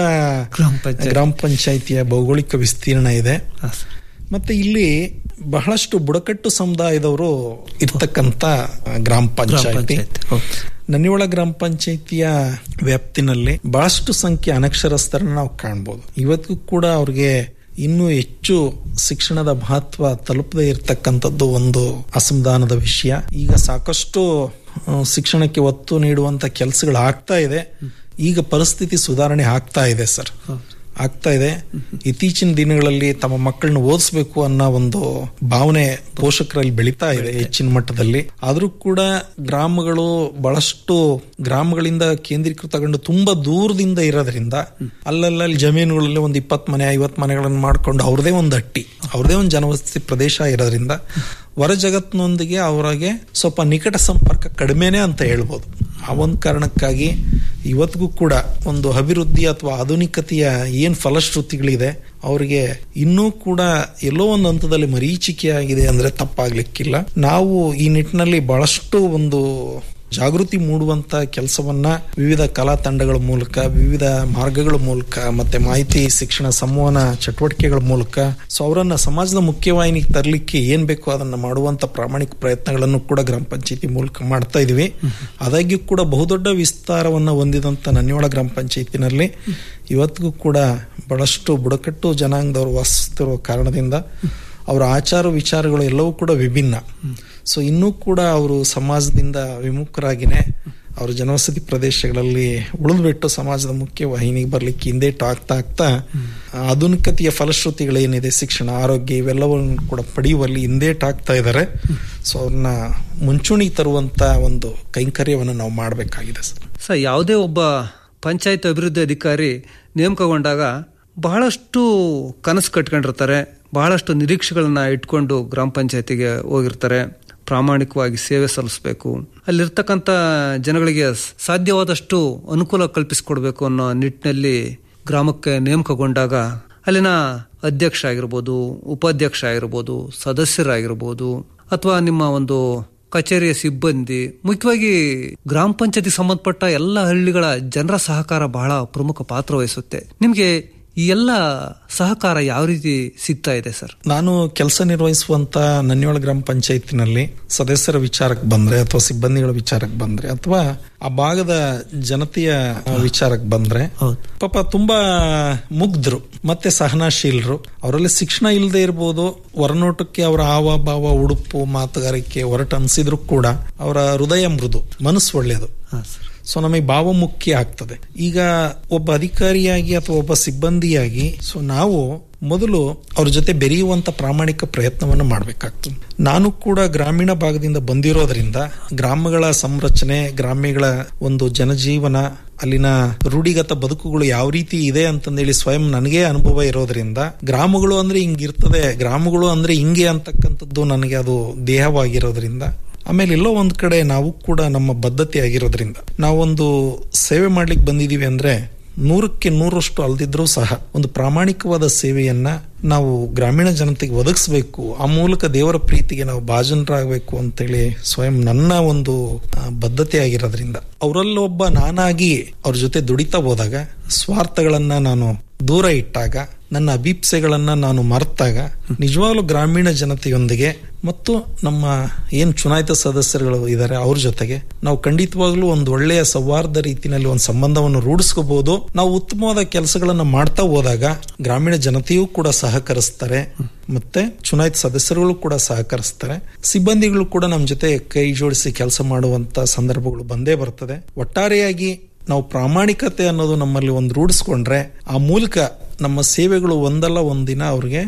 ಗ್ರಾಮ ಪಂಚಾಯತಿಯ ಭೌಗೋಳಿಕ ವಿಸ್ತೀರ್ಣ ಇದೆ ಮತ್ತೆ ಇಲ್ಲಿ ಬಹಳಷ್ಟು ಬುಡಕಟ್ಟು ಸಮುದಾಯದವರು ಇರ್ತಕ್ಕಂತ ಗ್ರಾಮ ಪಂಚಾಯತಿ ನನ್ನಿಯೊಳ ಗ್ರಾಮ ಪಂಚಾಯತಿಯ ವ್ಯಾಪ್ತಿನಲ್ಲಿ ಬಹಳಷ್ಟು ಸಂಖ್ಯೆ ಅನಕ್ಷರಸ್ಥರನ್ನ ನಾವು ಕಾಣ್ಬೋದು ಇವತ್ತಿಗೂ ಕೂಡ ಅವ್ರಿಗೆ ಇನ್ನೂ ಹೆಚ್ಚು ಶಿಕ್ಷಣದ ಮಹತ್ವ ತಲುಪದೇ ಇರತಕ್ಕಂಥದ್ದು ಒಂದು ಅಸಮಾಧಾನದ ವಿಷಯ ಈಗ ಸಾಕಷ್ಟು ಆ, ಶಿಕ್ಷಣಕ್ಕೆ ಒತ್ತು ನೀಡುವಂತ ಕೆಲಸಗಳು ಆಗ್ತಾ ಇದೆ ಈಗ ಪರಿಸ್ಥಿತಿ ಸುಧಾರಣೆ ಆಗ್ತಾ ಇದೆ ಸರ್ ಆಗ್ತಾ ಇದೆ ಇತ್ತೀಚಿನ ದಿನಗಳಲ್ಲಿ ತಮ್ಮ ಮಕ್ಕಳನ್ನ ಓದಿಸ್ಬೇಕು ಅನ್ನೋ ಒಂದು ಭಾವನೆ ಪೋಷಕರಲ್ಲಿ ಬೆಳೀತಾ ಇದೆ ಹೆಚ್ಚಿನ ಮಟ್ಟದಲ್ಲಿ ಆದ್ರೂ ಕೂಡ ಗ್ರಾಮಗಳು ಬಹಳಷ್ಟು ಗ್ರಾಮಗಳಿಂದ ಕೇಂದ್ರೀಕೃತಗೊಂಡು ತುಂಬಾ ದೂರದಿಂದ ಇರೋದ್ರಿಂದ ಅಲ್ಲಲ್ಲಿ ಜಮೀನುಗಳಲ್ಲಿ ಒಂದು ಇಪ್ಪತ್ ಮನೆ ಐವತ್ ಮನೆಗಳನ್ನು ಮಾಡ್ಕೊಂಡು ಅವ್ರದೇ ಒಂದು ಹಟ್ಟಿ ಅವ್ರದೇ ಒಂದು ಜನವಸತಿ ಪ್ರದೇಶ ಇರೋದ್ರಿಂದ ಹೊರ ಜಗತ್ತಿನೊಂದಿಗೆ ಅವರಿಗೆ ಸ್ವಲ್ಪ ನಿಕಟ ಸಂಪರ್ಕ ಕಡಿಮೆನೆ ಅಂತ ಹೇಳ್ಬೋದು ಆ ಒಂದು ಕಾರಣಕ್ಕಾಗಿ ಇವತ್ತಿಗೂ ಕೂಡ ಒಂದು ಅಭಿವೃದ್ಧಿ ಅಥವಾ ಆಧುನಿಕತೆಯ ಏನ್ ಫಲಶ್ರುತಿಗಳಿದೆ ಅವರಿಗೆ ಇನ್ನೂ ಕೂಡ ಎಲ್ಲೋ ಒಂದು ಹಂತದಲ್ಲಿ ಮರೀಚಿಕೆ ಆಗಿದೆ ಅಂದ್ರೆ ತಪ್ಪಾಗ್ಲಿಕ್ಕಿಲ್ಲ ನಾವು ಈ ನಿಟ್ಟಿನಲ್ಲಿ ಬಹಳಷ್ಟು ಒಂದು ಜಾಗೃತಿ ಮೂಡುವಂತ ಕೆಲಸವನ್ನ ವಿವಿಧ ಕಲಾ ತಂಡಗಳ ಮೂಲಕ ವಿವಿಧ ಮಾರ್ಗಗಳ ಮೂಲಕ ಮತ್ತೆ ಮಾಹಿತಿ ಶಿಕ್ಷಣ ಸಂವಹನ ಚಟುವಟಿಕೆಗಳ ಮೂಲಕ ಸೊ ಅವರನ್ನ ಸಮಾಜದ ಮುಖ್ಯವಾಹಿನಿಗೆ ತರಲಿಕ್ಕೆ ಏನ್ ಬೇಕೋ ಅದನ್ನ ಮಾಡುವಂತ ಪ್ರಾಮಾಣಿಕ ಪ್ರಯತ್ನಗಳನ್ನು ಕೂಡ ಗ್ರಾಮ ಪಂಚಾಯತಿ ಮೂಲಕ ಮಾಡ್ತಾ ಇದೀವಿ ಆದಾಗ್ಯೂ ಕೂಡ ಬಹುದೊಡ್ಡ ವಿಸ್ತಾರವನ್ನ ಹೊಂದಿದಂತ ನನ್ನಿಯೋಳ ಗ್ರಾಮ ಪಂಚಾಯತಿನಲ್ಲಿ ಇವತ್ತಿಗೂ ಕೂಡ ಬಹಳಷ್ಟು ಬುಡಕಟ್ಟು ಜನಾಂಗದವರು ವಾಸಿಸ್ತಿರುವ ಕಾರಣದಿಂದ ಅವರ ಆಚಾರ ವಿಚಾರಗಳು ಎಲ್ಲವೂ ಕೂಡ ವಿಭಿನ್ನ ಸೊ ಇನ್ನೂ ಕೂಡ ಅವರು ಸಮಾಜದಿಂದ ವಿಮುಖರಾಗಿನೇ ಅವ್ರ ಜನವಸತಿ ಪ್ರದೇಶಗಳಲ್ಲಿ ಉಳಿದ್ಬಿಟ್ಟು ಸಮಾಜದ ಮುಖ್ಯ ವಾಹಿನಿಗೆ ಬರ್ಲಿಕ್ಕೆ ಹಿಂದೇಟು ಆಗ್ತಾ ಆಗ್ತಾ ಆಧುನಿಕತೆಯ ಫಲಶ್ರುತಿಗಳೇನಿದೆ ಶಿಕ್ಷಣ ಆರೋಗ್ಯ ಇವೆಲ್ಲವನ್ನು ಕೂಡ ಪಡೆಯುವಲ್ಲಿ ಹಿಂದೇಟು ಆಗ್ತಾ ಇದ್ದಾರೆ ಸೊ ಅವ್ರನ್ನ ಮುಂಚೂಣಿಗೆ ತರುವಂತ ಒಂದು ಕೈಂಕರ್ಯವನ್ನು ನಾವು ಮಾಡಬೇಕಾಗಿದೆ ಸರ್ ಸರ್ ಯಾವುದೇ ಒಬ್ಬ ಪಂಚಾಯತ್ ಅಭಿವೃದ್ಧಿ ಅಧಿಕಾರಿ ನೇಮಕಗೊಂಡಾಗ ಬಹಳಷ್ಟು ಕನಸು ಕಟ್ಕೊಂಡಿರ್ತಾರೆ ಬಹಳಷ್ಟು ನಿರೀಕ್ಷೆಗಳನ್ನ ಇಟ್ಕೊಂಡು ಗ್ರಾಮ ಪಂಚಾಯತಿಗೆ ಹೋಗಿರ್ತಾರೆ ಪ್ರಾಮಾಣಿಕವಾಗಿ ಸೇವೆ ಸಲ್ಲಿಸಬೇಕು ಅಲ್ಲಿರ್ತಕ್ಕಂಥ ಜನಗಳಿಗೆ ಸಾಧ್ಯವಾದಷ್ಟು ಅನುಕೂಲ ಕಲ್ಪಿಸಿಕೊಡ್ಬೇಕು ಅನ್ನೋ ನಿಟ್ಟಿನಲ್ಲಿ ಗ್ರಾಮಕ್ಕೆ ನೇಮಕಗೊಂಡಾಗ ಅಲ್ಲಿನ ಅಧ್ಯಕ್ಷ ಆಗಿರ್ಬೋದು ಉಪಾಧ್ಯಕ್ಷ ಆಗಿರ್ಬೋದು ಸದಸ್ಯರಾಗಿರ್ಬೋದು ಅಥವಾ ನಿಮ್ಮ ಒಂದು ಕಚೇರಿಯ ಸಿಬ್ಬಂದಿ ಮುಖ್ಯವಾಗಿ ಗ್ರಾಮ ಪಂಚಾಯತಿ ಸಂಬಂಧಪಟ್ಟ ಎಲ್ಲ ಹಳ್ಳಿಗಳ ಜನರ ಸಹಕಾರ ಬಹಳ ಪ್ರಮುಖ ಪಾತ್ರ ವಹಿಸುತ್ತೆ ನಿಮಗೆ ಈ ಎಲ್ಲ ಸಹಕಾರ ಯಾವ ರೀತಿ ಸಿಗ್ತಾ ಇದೆ ಸರ್ ನಾನು ಕೆಲಸ ನಿರ್ವಹಿಸುವಂತ ನನ್ನಿಯೋಳ ಗ್ರಾಮ ಪಂಚಾಯತಿನಲ್ಲಿ ಸದಸ್ಯರ ವಿಚಾರಕ್ಕೆ ಬಂದ್ರೆ ಅಥವಾ ಸಿಬ್ಬಂದಿಗಳ ವಿಚಾರಕ್ಕೆ ಬಂದ್ರೆ ಅಥವಾ ಆ ಭಾಗದ ಜನತೆಯ ವಿಚಾರಕ್ಕೆ ಬಂದ್ರೆ ಪಾಪ ತುಂಬಾ ಮುಗ್ಧರು ಮತ್ತೆ ಸಹನಾಶೀಲರು ಅವರಲ್ಲಿ ಶಿಕ್ಷಣ ಇಲ್ಲದೆ ಇರ್ಬೋದು ಹೊರನೋಟಕ್ಕೆ ಅವರ ಹಾವ ಭಾವ ಉಡುಪು ಮಾತುಗಾರಿಕೆ ಹೊರಟು ಅನ್ಸಿದ್ರು ಕೂಡ ಅವರ ಹೃದಯ ಮೃದು ಮನಸ್ಸು ಒಳ್ಳೆಯದು ಸೊ ನಮಗೆ ಭಾವ ಮುಖ್ಯ ಆಗ್ತದೆ ಈಗ ಒಬ್ಬ ಅಧಿಕಾರಿಯಾಗಿ ಅಥವಾ ಒಬ್ಬ ಸಿಬ್ಬಂದಿಯಾಗಿ ಸೊ ನಾವು ಮೊದಲು ಅವ್ರ ಜೊತೆ ಬೆರೆಯುವಂತ ಪ್ರಾಮಾಣಿಕ ಪ್ರಯತ್ನವನ್ನು ಮಾಡಬೇಕಾಗ್ತದೆ ನಾನು ಕೂಡ ಗ್ರಾಮೀಣ ಭಾಗದಿಂದ ಬಂದಿರೋದ್ರಿಂದ ಗ್ರಾಮಗಳ ಸಂರಚನೆ ಗ್ರಾಮಿಗಳ ಒಂದು ಜನಜೀವನ ಅಲ್ಲಿನ ರೂಢಿಗತ ಬದುಕುಗಳು ಯಾವ ರೀತಿ ಇದೆ ಅಂತಂದೇಳಿ ಸ್ವಯಂ ನನಗೆ ಅನುಭವ ಇರೋದ್ರಿಂದ ಗ್ರಾಮಗಳು ಅಂದ್ರೆ ಹಿಂಗಿರ್ತದೆ ಗ್ರಾಮಗಳು ಅಂದ್ರೆ ಹಿಂಗೆ ಅಂತಕ್ಕಂಥದ್ದು ನನಗೆ ಅದು ದೇಹವಾಗಿರೋದ್ರಿಂದ ಆಮೇಲೆ ಎಲ್ಲೋ ಒಂದ್ ಕಡೆ ನಾವು ಕೂಡ ನಮ್ಮ ಬದ್ಧತೆ ಆಗಿರೋದ್ರಿಂದ ನಾವೊಂದು ಸೇವೆ ಮಾಡ್ಲಿಕ್ಕೆ ಬಂದಿದೀವಿ ಅಂದ್ರೆ ನೂರಕ್ಕೆ ನೂರಷ್ಟು ಅಲ್ದಿದ್ರೂ ಸಹ ಒಂದು ಪ್ರಾಮಾಣಿಕವಾದ ಸೇವೆಯನ್ನ ನಾವು ಗ್ರಾಮೀಣ ಜನತೆಗೆ ಒದಗಿಸ್ಬೇಕು ಆ ಮೂಲಕ ದೇವರ ಪ್ರೀತಿಗೆ ನಾವು ಭಾಜನರಾಗಬೇಕು ಅಂತೇಳಿ ಸ್ವಯಂ ನನ್ನ ಒಂದು ಆ, ಬದ್ಧತೆ ಆಗಿರೋದ್ರಿಂದ ಅವರಲ್ಲೊಬ್ಬ ನಾನಾಗಿ ಅವ್ರ ಜೊತೆ ದುಡಿತಾ ಹೋದಾಗ ಸ್ವಾರ್ಥಗಳನ್ನ ನಾನು ದೂರ ಇಟ್ಟಾಗ ನನ್ನ ಅಭೀಪ್ಸೆಗಳನ್ನ ನಾನು ಮರೆತಾಗ ನಿಜವಾಗ್ಲೂ ಗ್ರಾಮೀಣ ಜನತೆಯೊಂದಿಗೆ ಮತ್ತು ನಮ್ಮ ಏನ್ ಚುನಾಯಿತ ಸದಸ್ಯರುಗಳು ಇದ್ದಾರೆ ಅವ್ರ ಜೊತೆಗೆ ನಾವು ಖಂಡಿತವಾಗ್ಲೂ ಒಂದು ಒಳ್ಳೆಯ ಸೌಹಾರ್ದ ರೀತಿಯಲ್ಲಿ ಒಂದು ಸಂಬಂಧವನ್ನು ರೂಢಿಸ್ಕೋಬಹುದು ನಾವು ಉತ್ತಮವಾದ ಕೆಲಸಗಳನ್ನ ಮಾಡ್ತಾ ಹೋದಾಗ ಗ್ರಾಮೀಣ ಜನತೆಯೂ ಕೂಡ ಸಹಕರಿಸ್ತಾರೆ ಮತ್ತೆ ಚುನಾಯಿತ ಸದಸ್ಯರುಗಳು ಕೂಡ ಸಹಕರಿಸ್ತಾರೆ ಸಿಬ್ಬಂದಿಗಳು ಕೂಡ ನಮ್ಮ ಜೊತೆ ಕೈ ಜೋಡಿಸಿ ಕೆಲಸ ಮಾಡುವಂತ ಸಂದರ್ಭಗಳು ಬಂದೇ ಬರ್ತದೆ ಒಟ್ಟಾರೆಯಾಗಿ ನಾವು ಪ್ರಾಮಾಣಿಕತೆ ಅನ್ನೋದು ನಮ್ಮಲ್ಲಿ ಒಂದು ರೂಢಿಸ್ಕೊಂಡ್ರೆ ಆ ಮೂಲಕ ನಮ್ಮ ಸೇವೆಗಳು ಒಂದಲ್ಲ ಒಂದಿನ ಅವ್ರಿಗೆ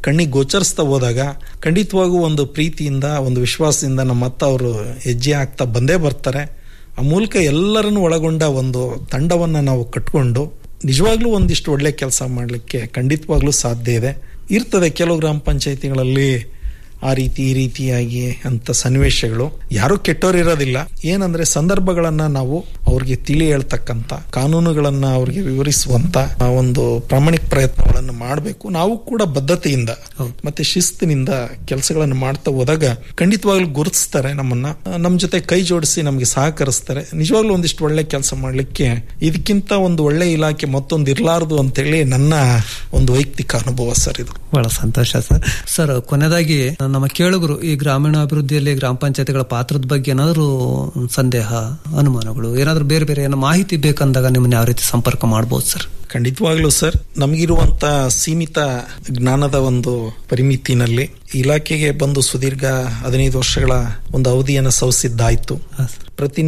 ಕಣ್ಣಿಗೆ ಗೋಚರಿಸ್ತಾ ಹೋದಾಗ ಖಂಡಿತವಾಗೂ ಒಂದು ಪ್ರೀತಿಯಿಂದ ಒಂದು ವಿಶ್ವಾಸದಿಂದ ನಮ್ಮ ಅತ್ತ ಅವರು ಹೆಜ್ಜೆ ಆಗ್ತಾ ಬಂದೇ ಬರ್ತಾರೆ ಆ ಮೂಲಕ ಎಲ್ಲರನ್ನು ಒಳಗೊಂಡ ಒಂದು ತಂಡವನ್ನ ನಾವು ಕಟ್ಕೊಂಡು ನಿಜವಾಗ್ಲೂ ಒಂದಿಷ್ಟು ಒಳ್ಳೆ ಕೆಲಸ ಮಾಡಲಿಕ್ಕೆ ಖಂಡಿತವಾಗ್ಲೂ ಸಾಧ್ಯ ಇದೆ ಇರ್ತದೆ ಕೆಲವು ಗ್ರಾಮ ಪಂಚಾಯತಿಗಳಲ್ಲಿ ಆ ರೀತಿ ಈ ರೀತಿಯಾಗಿ ಅಂತ ಸನ್ನಿವೇಶಗಳು ಯಾರು ಕೆಟ್ಟೋರು ಇರೋದಿಲ್ಲ ಏನಂದ್ರೆ ಸಂದರ್ಭಗಳನ್ನ ನಾವು ಅವ್ರಿಗೆ ತಿಳಿ ಹೇಳ್ತಕ್ಕಂತ ಕಾನೂನುಗಳನ್ನ ಅವ್ರಿಗೆ ವಿವರಿಸುವಂತ ಆ ಒಂದು ಪ್ರಾಮಾಣಿಕ ಪ್ರಯತ್ನಗಳನ್ನು ಮಾಡಬೇಕು ನಾವು ಕೂಡ ಬದ್ಧತೆಯಿಂದ ಮತ್ತೆ ಶಿಸ್ತಿನಿಂದ ಕೆಲಸಗಳನ್ನು ಮಾಡ್ತಾ ಹೋದಾಗ ಖಂಡಿತವಾಗ್ಲೂ ಗುರುತಿಸ್ತಾರೆ ನಮ್ಮನ್ನ ನಮ್ಮ ಜೊತೆ ಕೈ ಜೋಡಿಸಿ ನಮಗೆ ಸಹಕರಿಸ್ತಾರೆ ನಿಜವಾಗ್ಲೂ ಒಂದಿಷ್ಟು ಒಳ್ಳೆ ಕೆಲಸ ಮಾಡ್ಲಿಕ್ಕೆ ಇದಕ್ಕಿಂತ ಒಂದು ಒಳ್ಳೆ ಇಲಾಖೆ ಮತ್ತೊಂದು ಇರಲಾರದು ಅಂತೇಳಿ ನನ್ನ ಒಂದು ವೈಯಕ್ತಿಕ ಅನುಭವ ಸರ್ ಇದು ಬಹಳ ಸಂತೋಷ ಸರ್ ಸರ್ ಕೊನೆಯದಾಗಿ ನಮ್ಮ ಕೇಳುಗರು ಈ ಗ್ರಾಮೀಣ ಅಭಿವೃದ್ಧಿಯಲ್ಲಿ ಗ್ರಾಮ ಪಂಚಾಯತಿಗಳ ಪಾತ್ರದ ಬಗ್ಗೆ ಏನಾದರೂ ಸಂದೇಹ ಅನುಮಾನಗಳು ಏನಾದರೂ ಬೇರೆ ಬೇರೆ ಏನೋ ಮಾಹಿತಿ ಬೇಕಂದಾಗ ನಿಮ್ಮನ್ನ ಯಾವ ರೀತಿ ಸಂಪರ್ಕ ಮಾಡಬಹುದು ಸರ್ ಖಂಡಿತವಾಗ್ಲೂ ಸರ್ ನಮಗಿರುವಂತ ಸೀಮಿತ ಜ್ಞಾನದ ಒಂದು ಪರಿಮಿತಿನಲ್ಲಿ ಇಲಾಖೆಗೆ ಬಂದು ಸುದೀರ್ಘ ಹದಿನೈದು ವರ್ಷಗಳ ಒಂದು ಅವಧಿಯನ್ನು ಸವಿಸಿದ್ದಾಯ್ತು ಪ್ರತಿ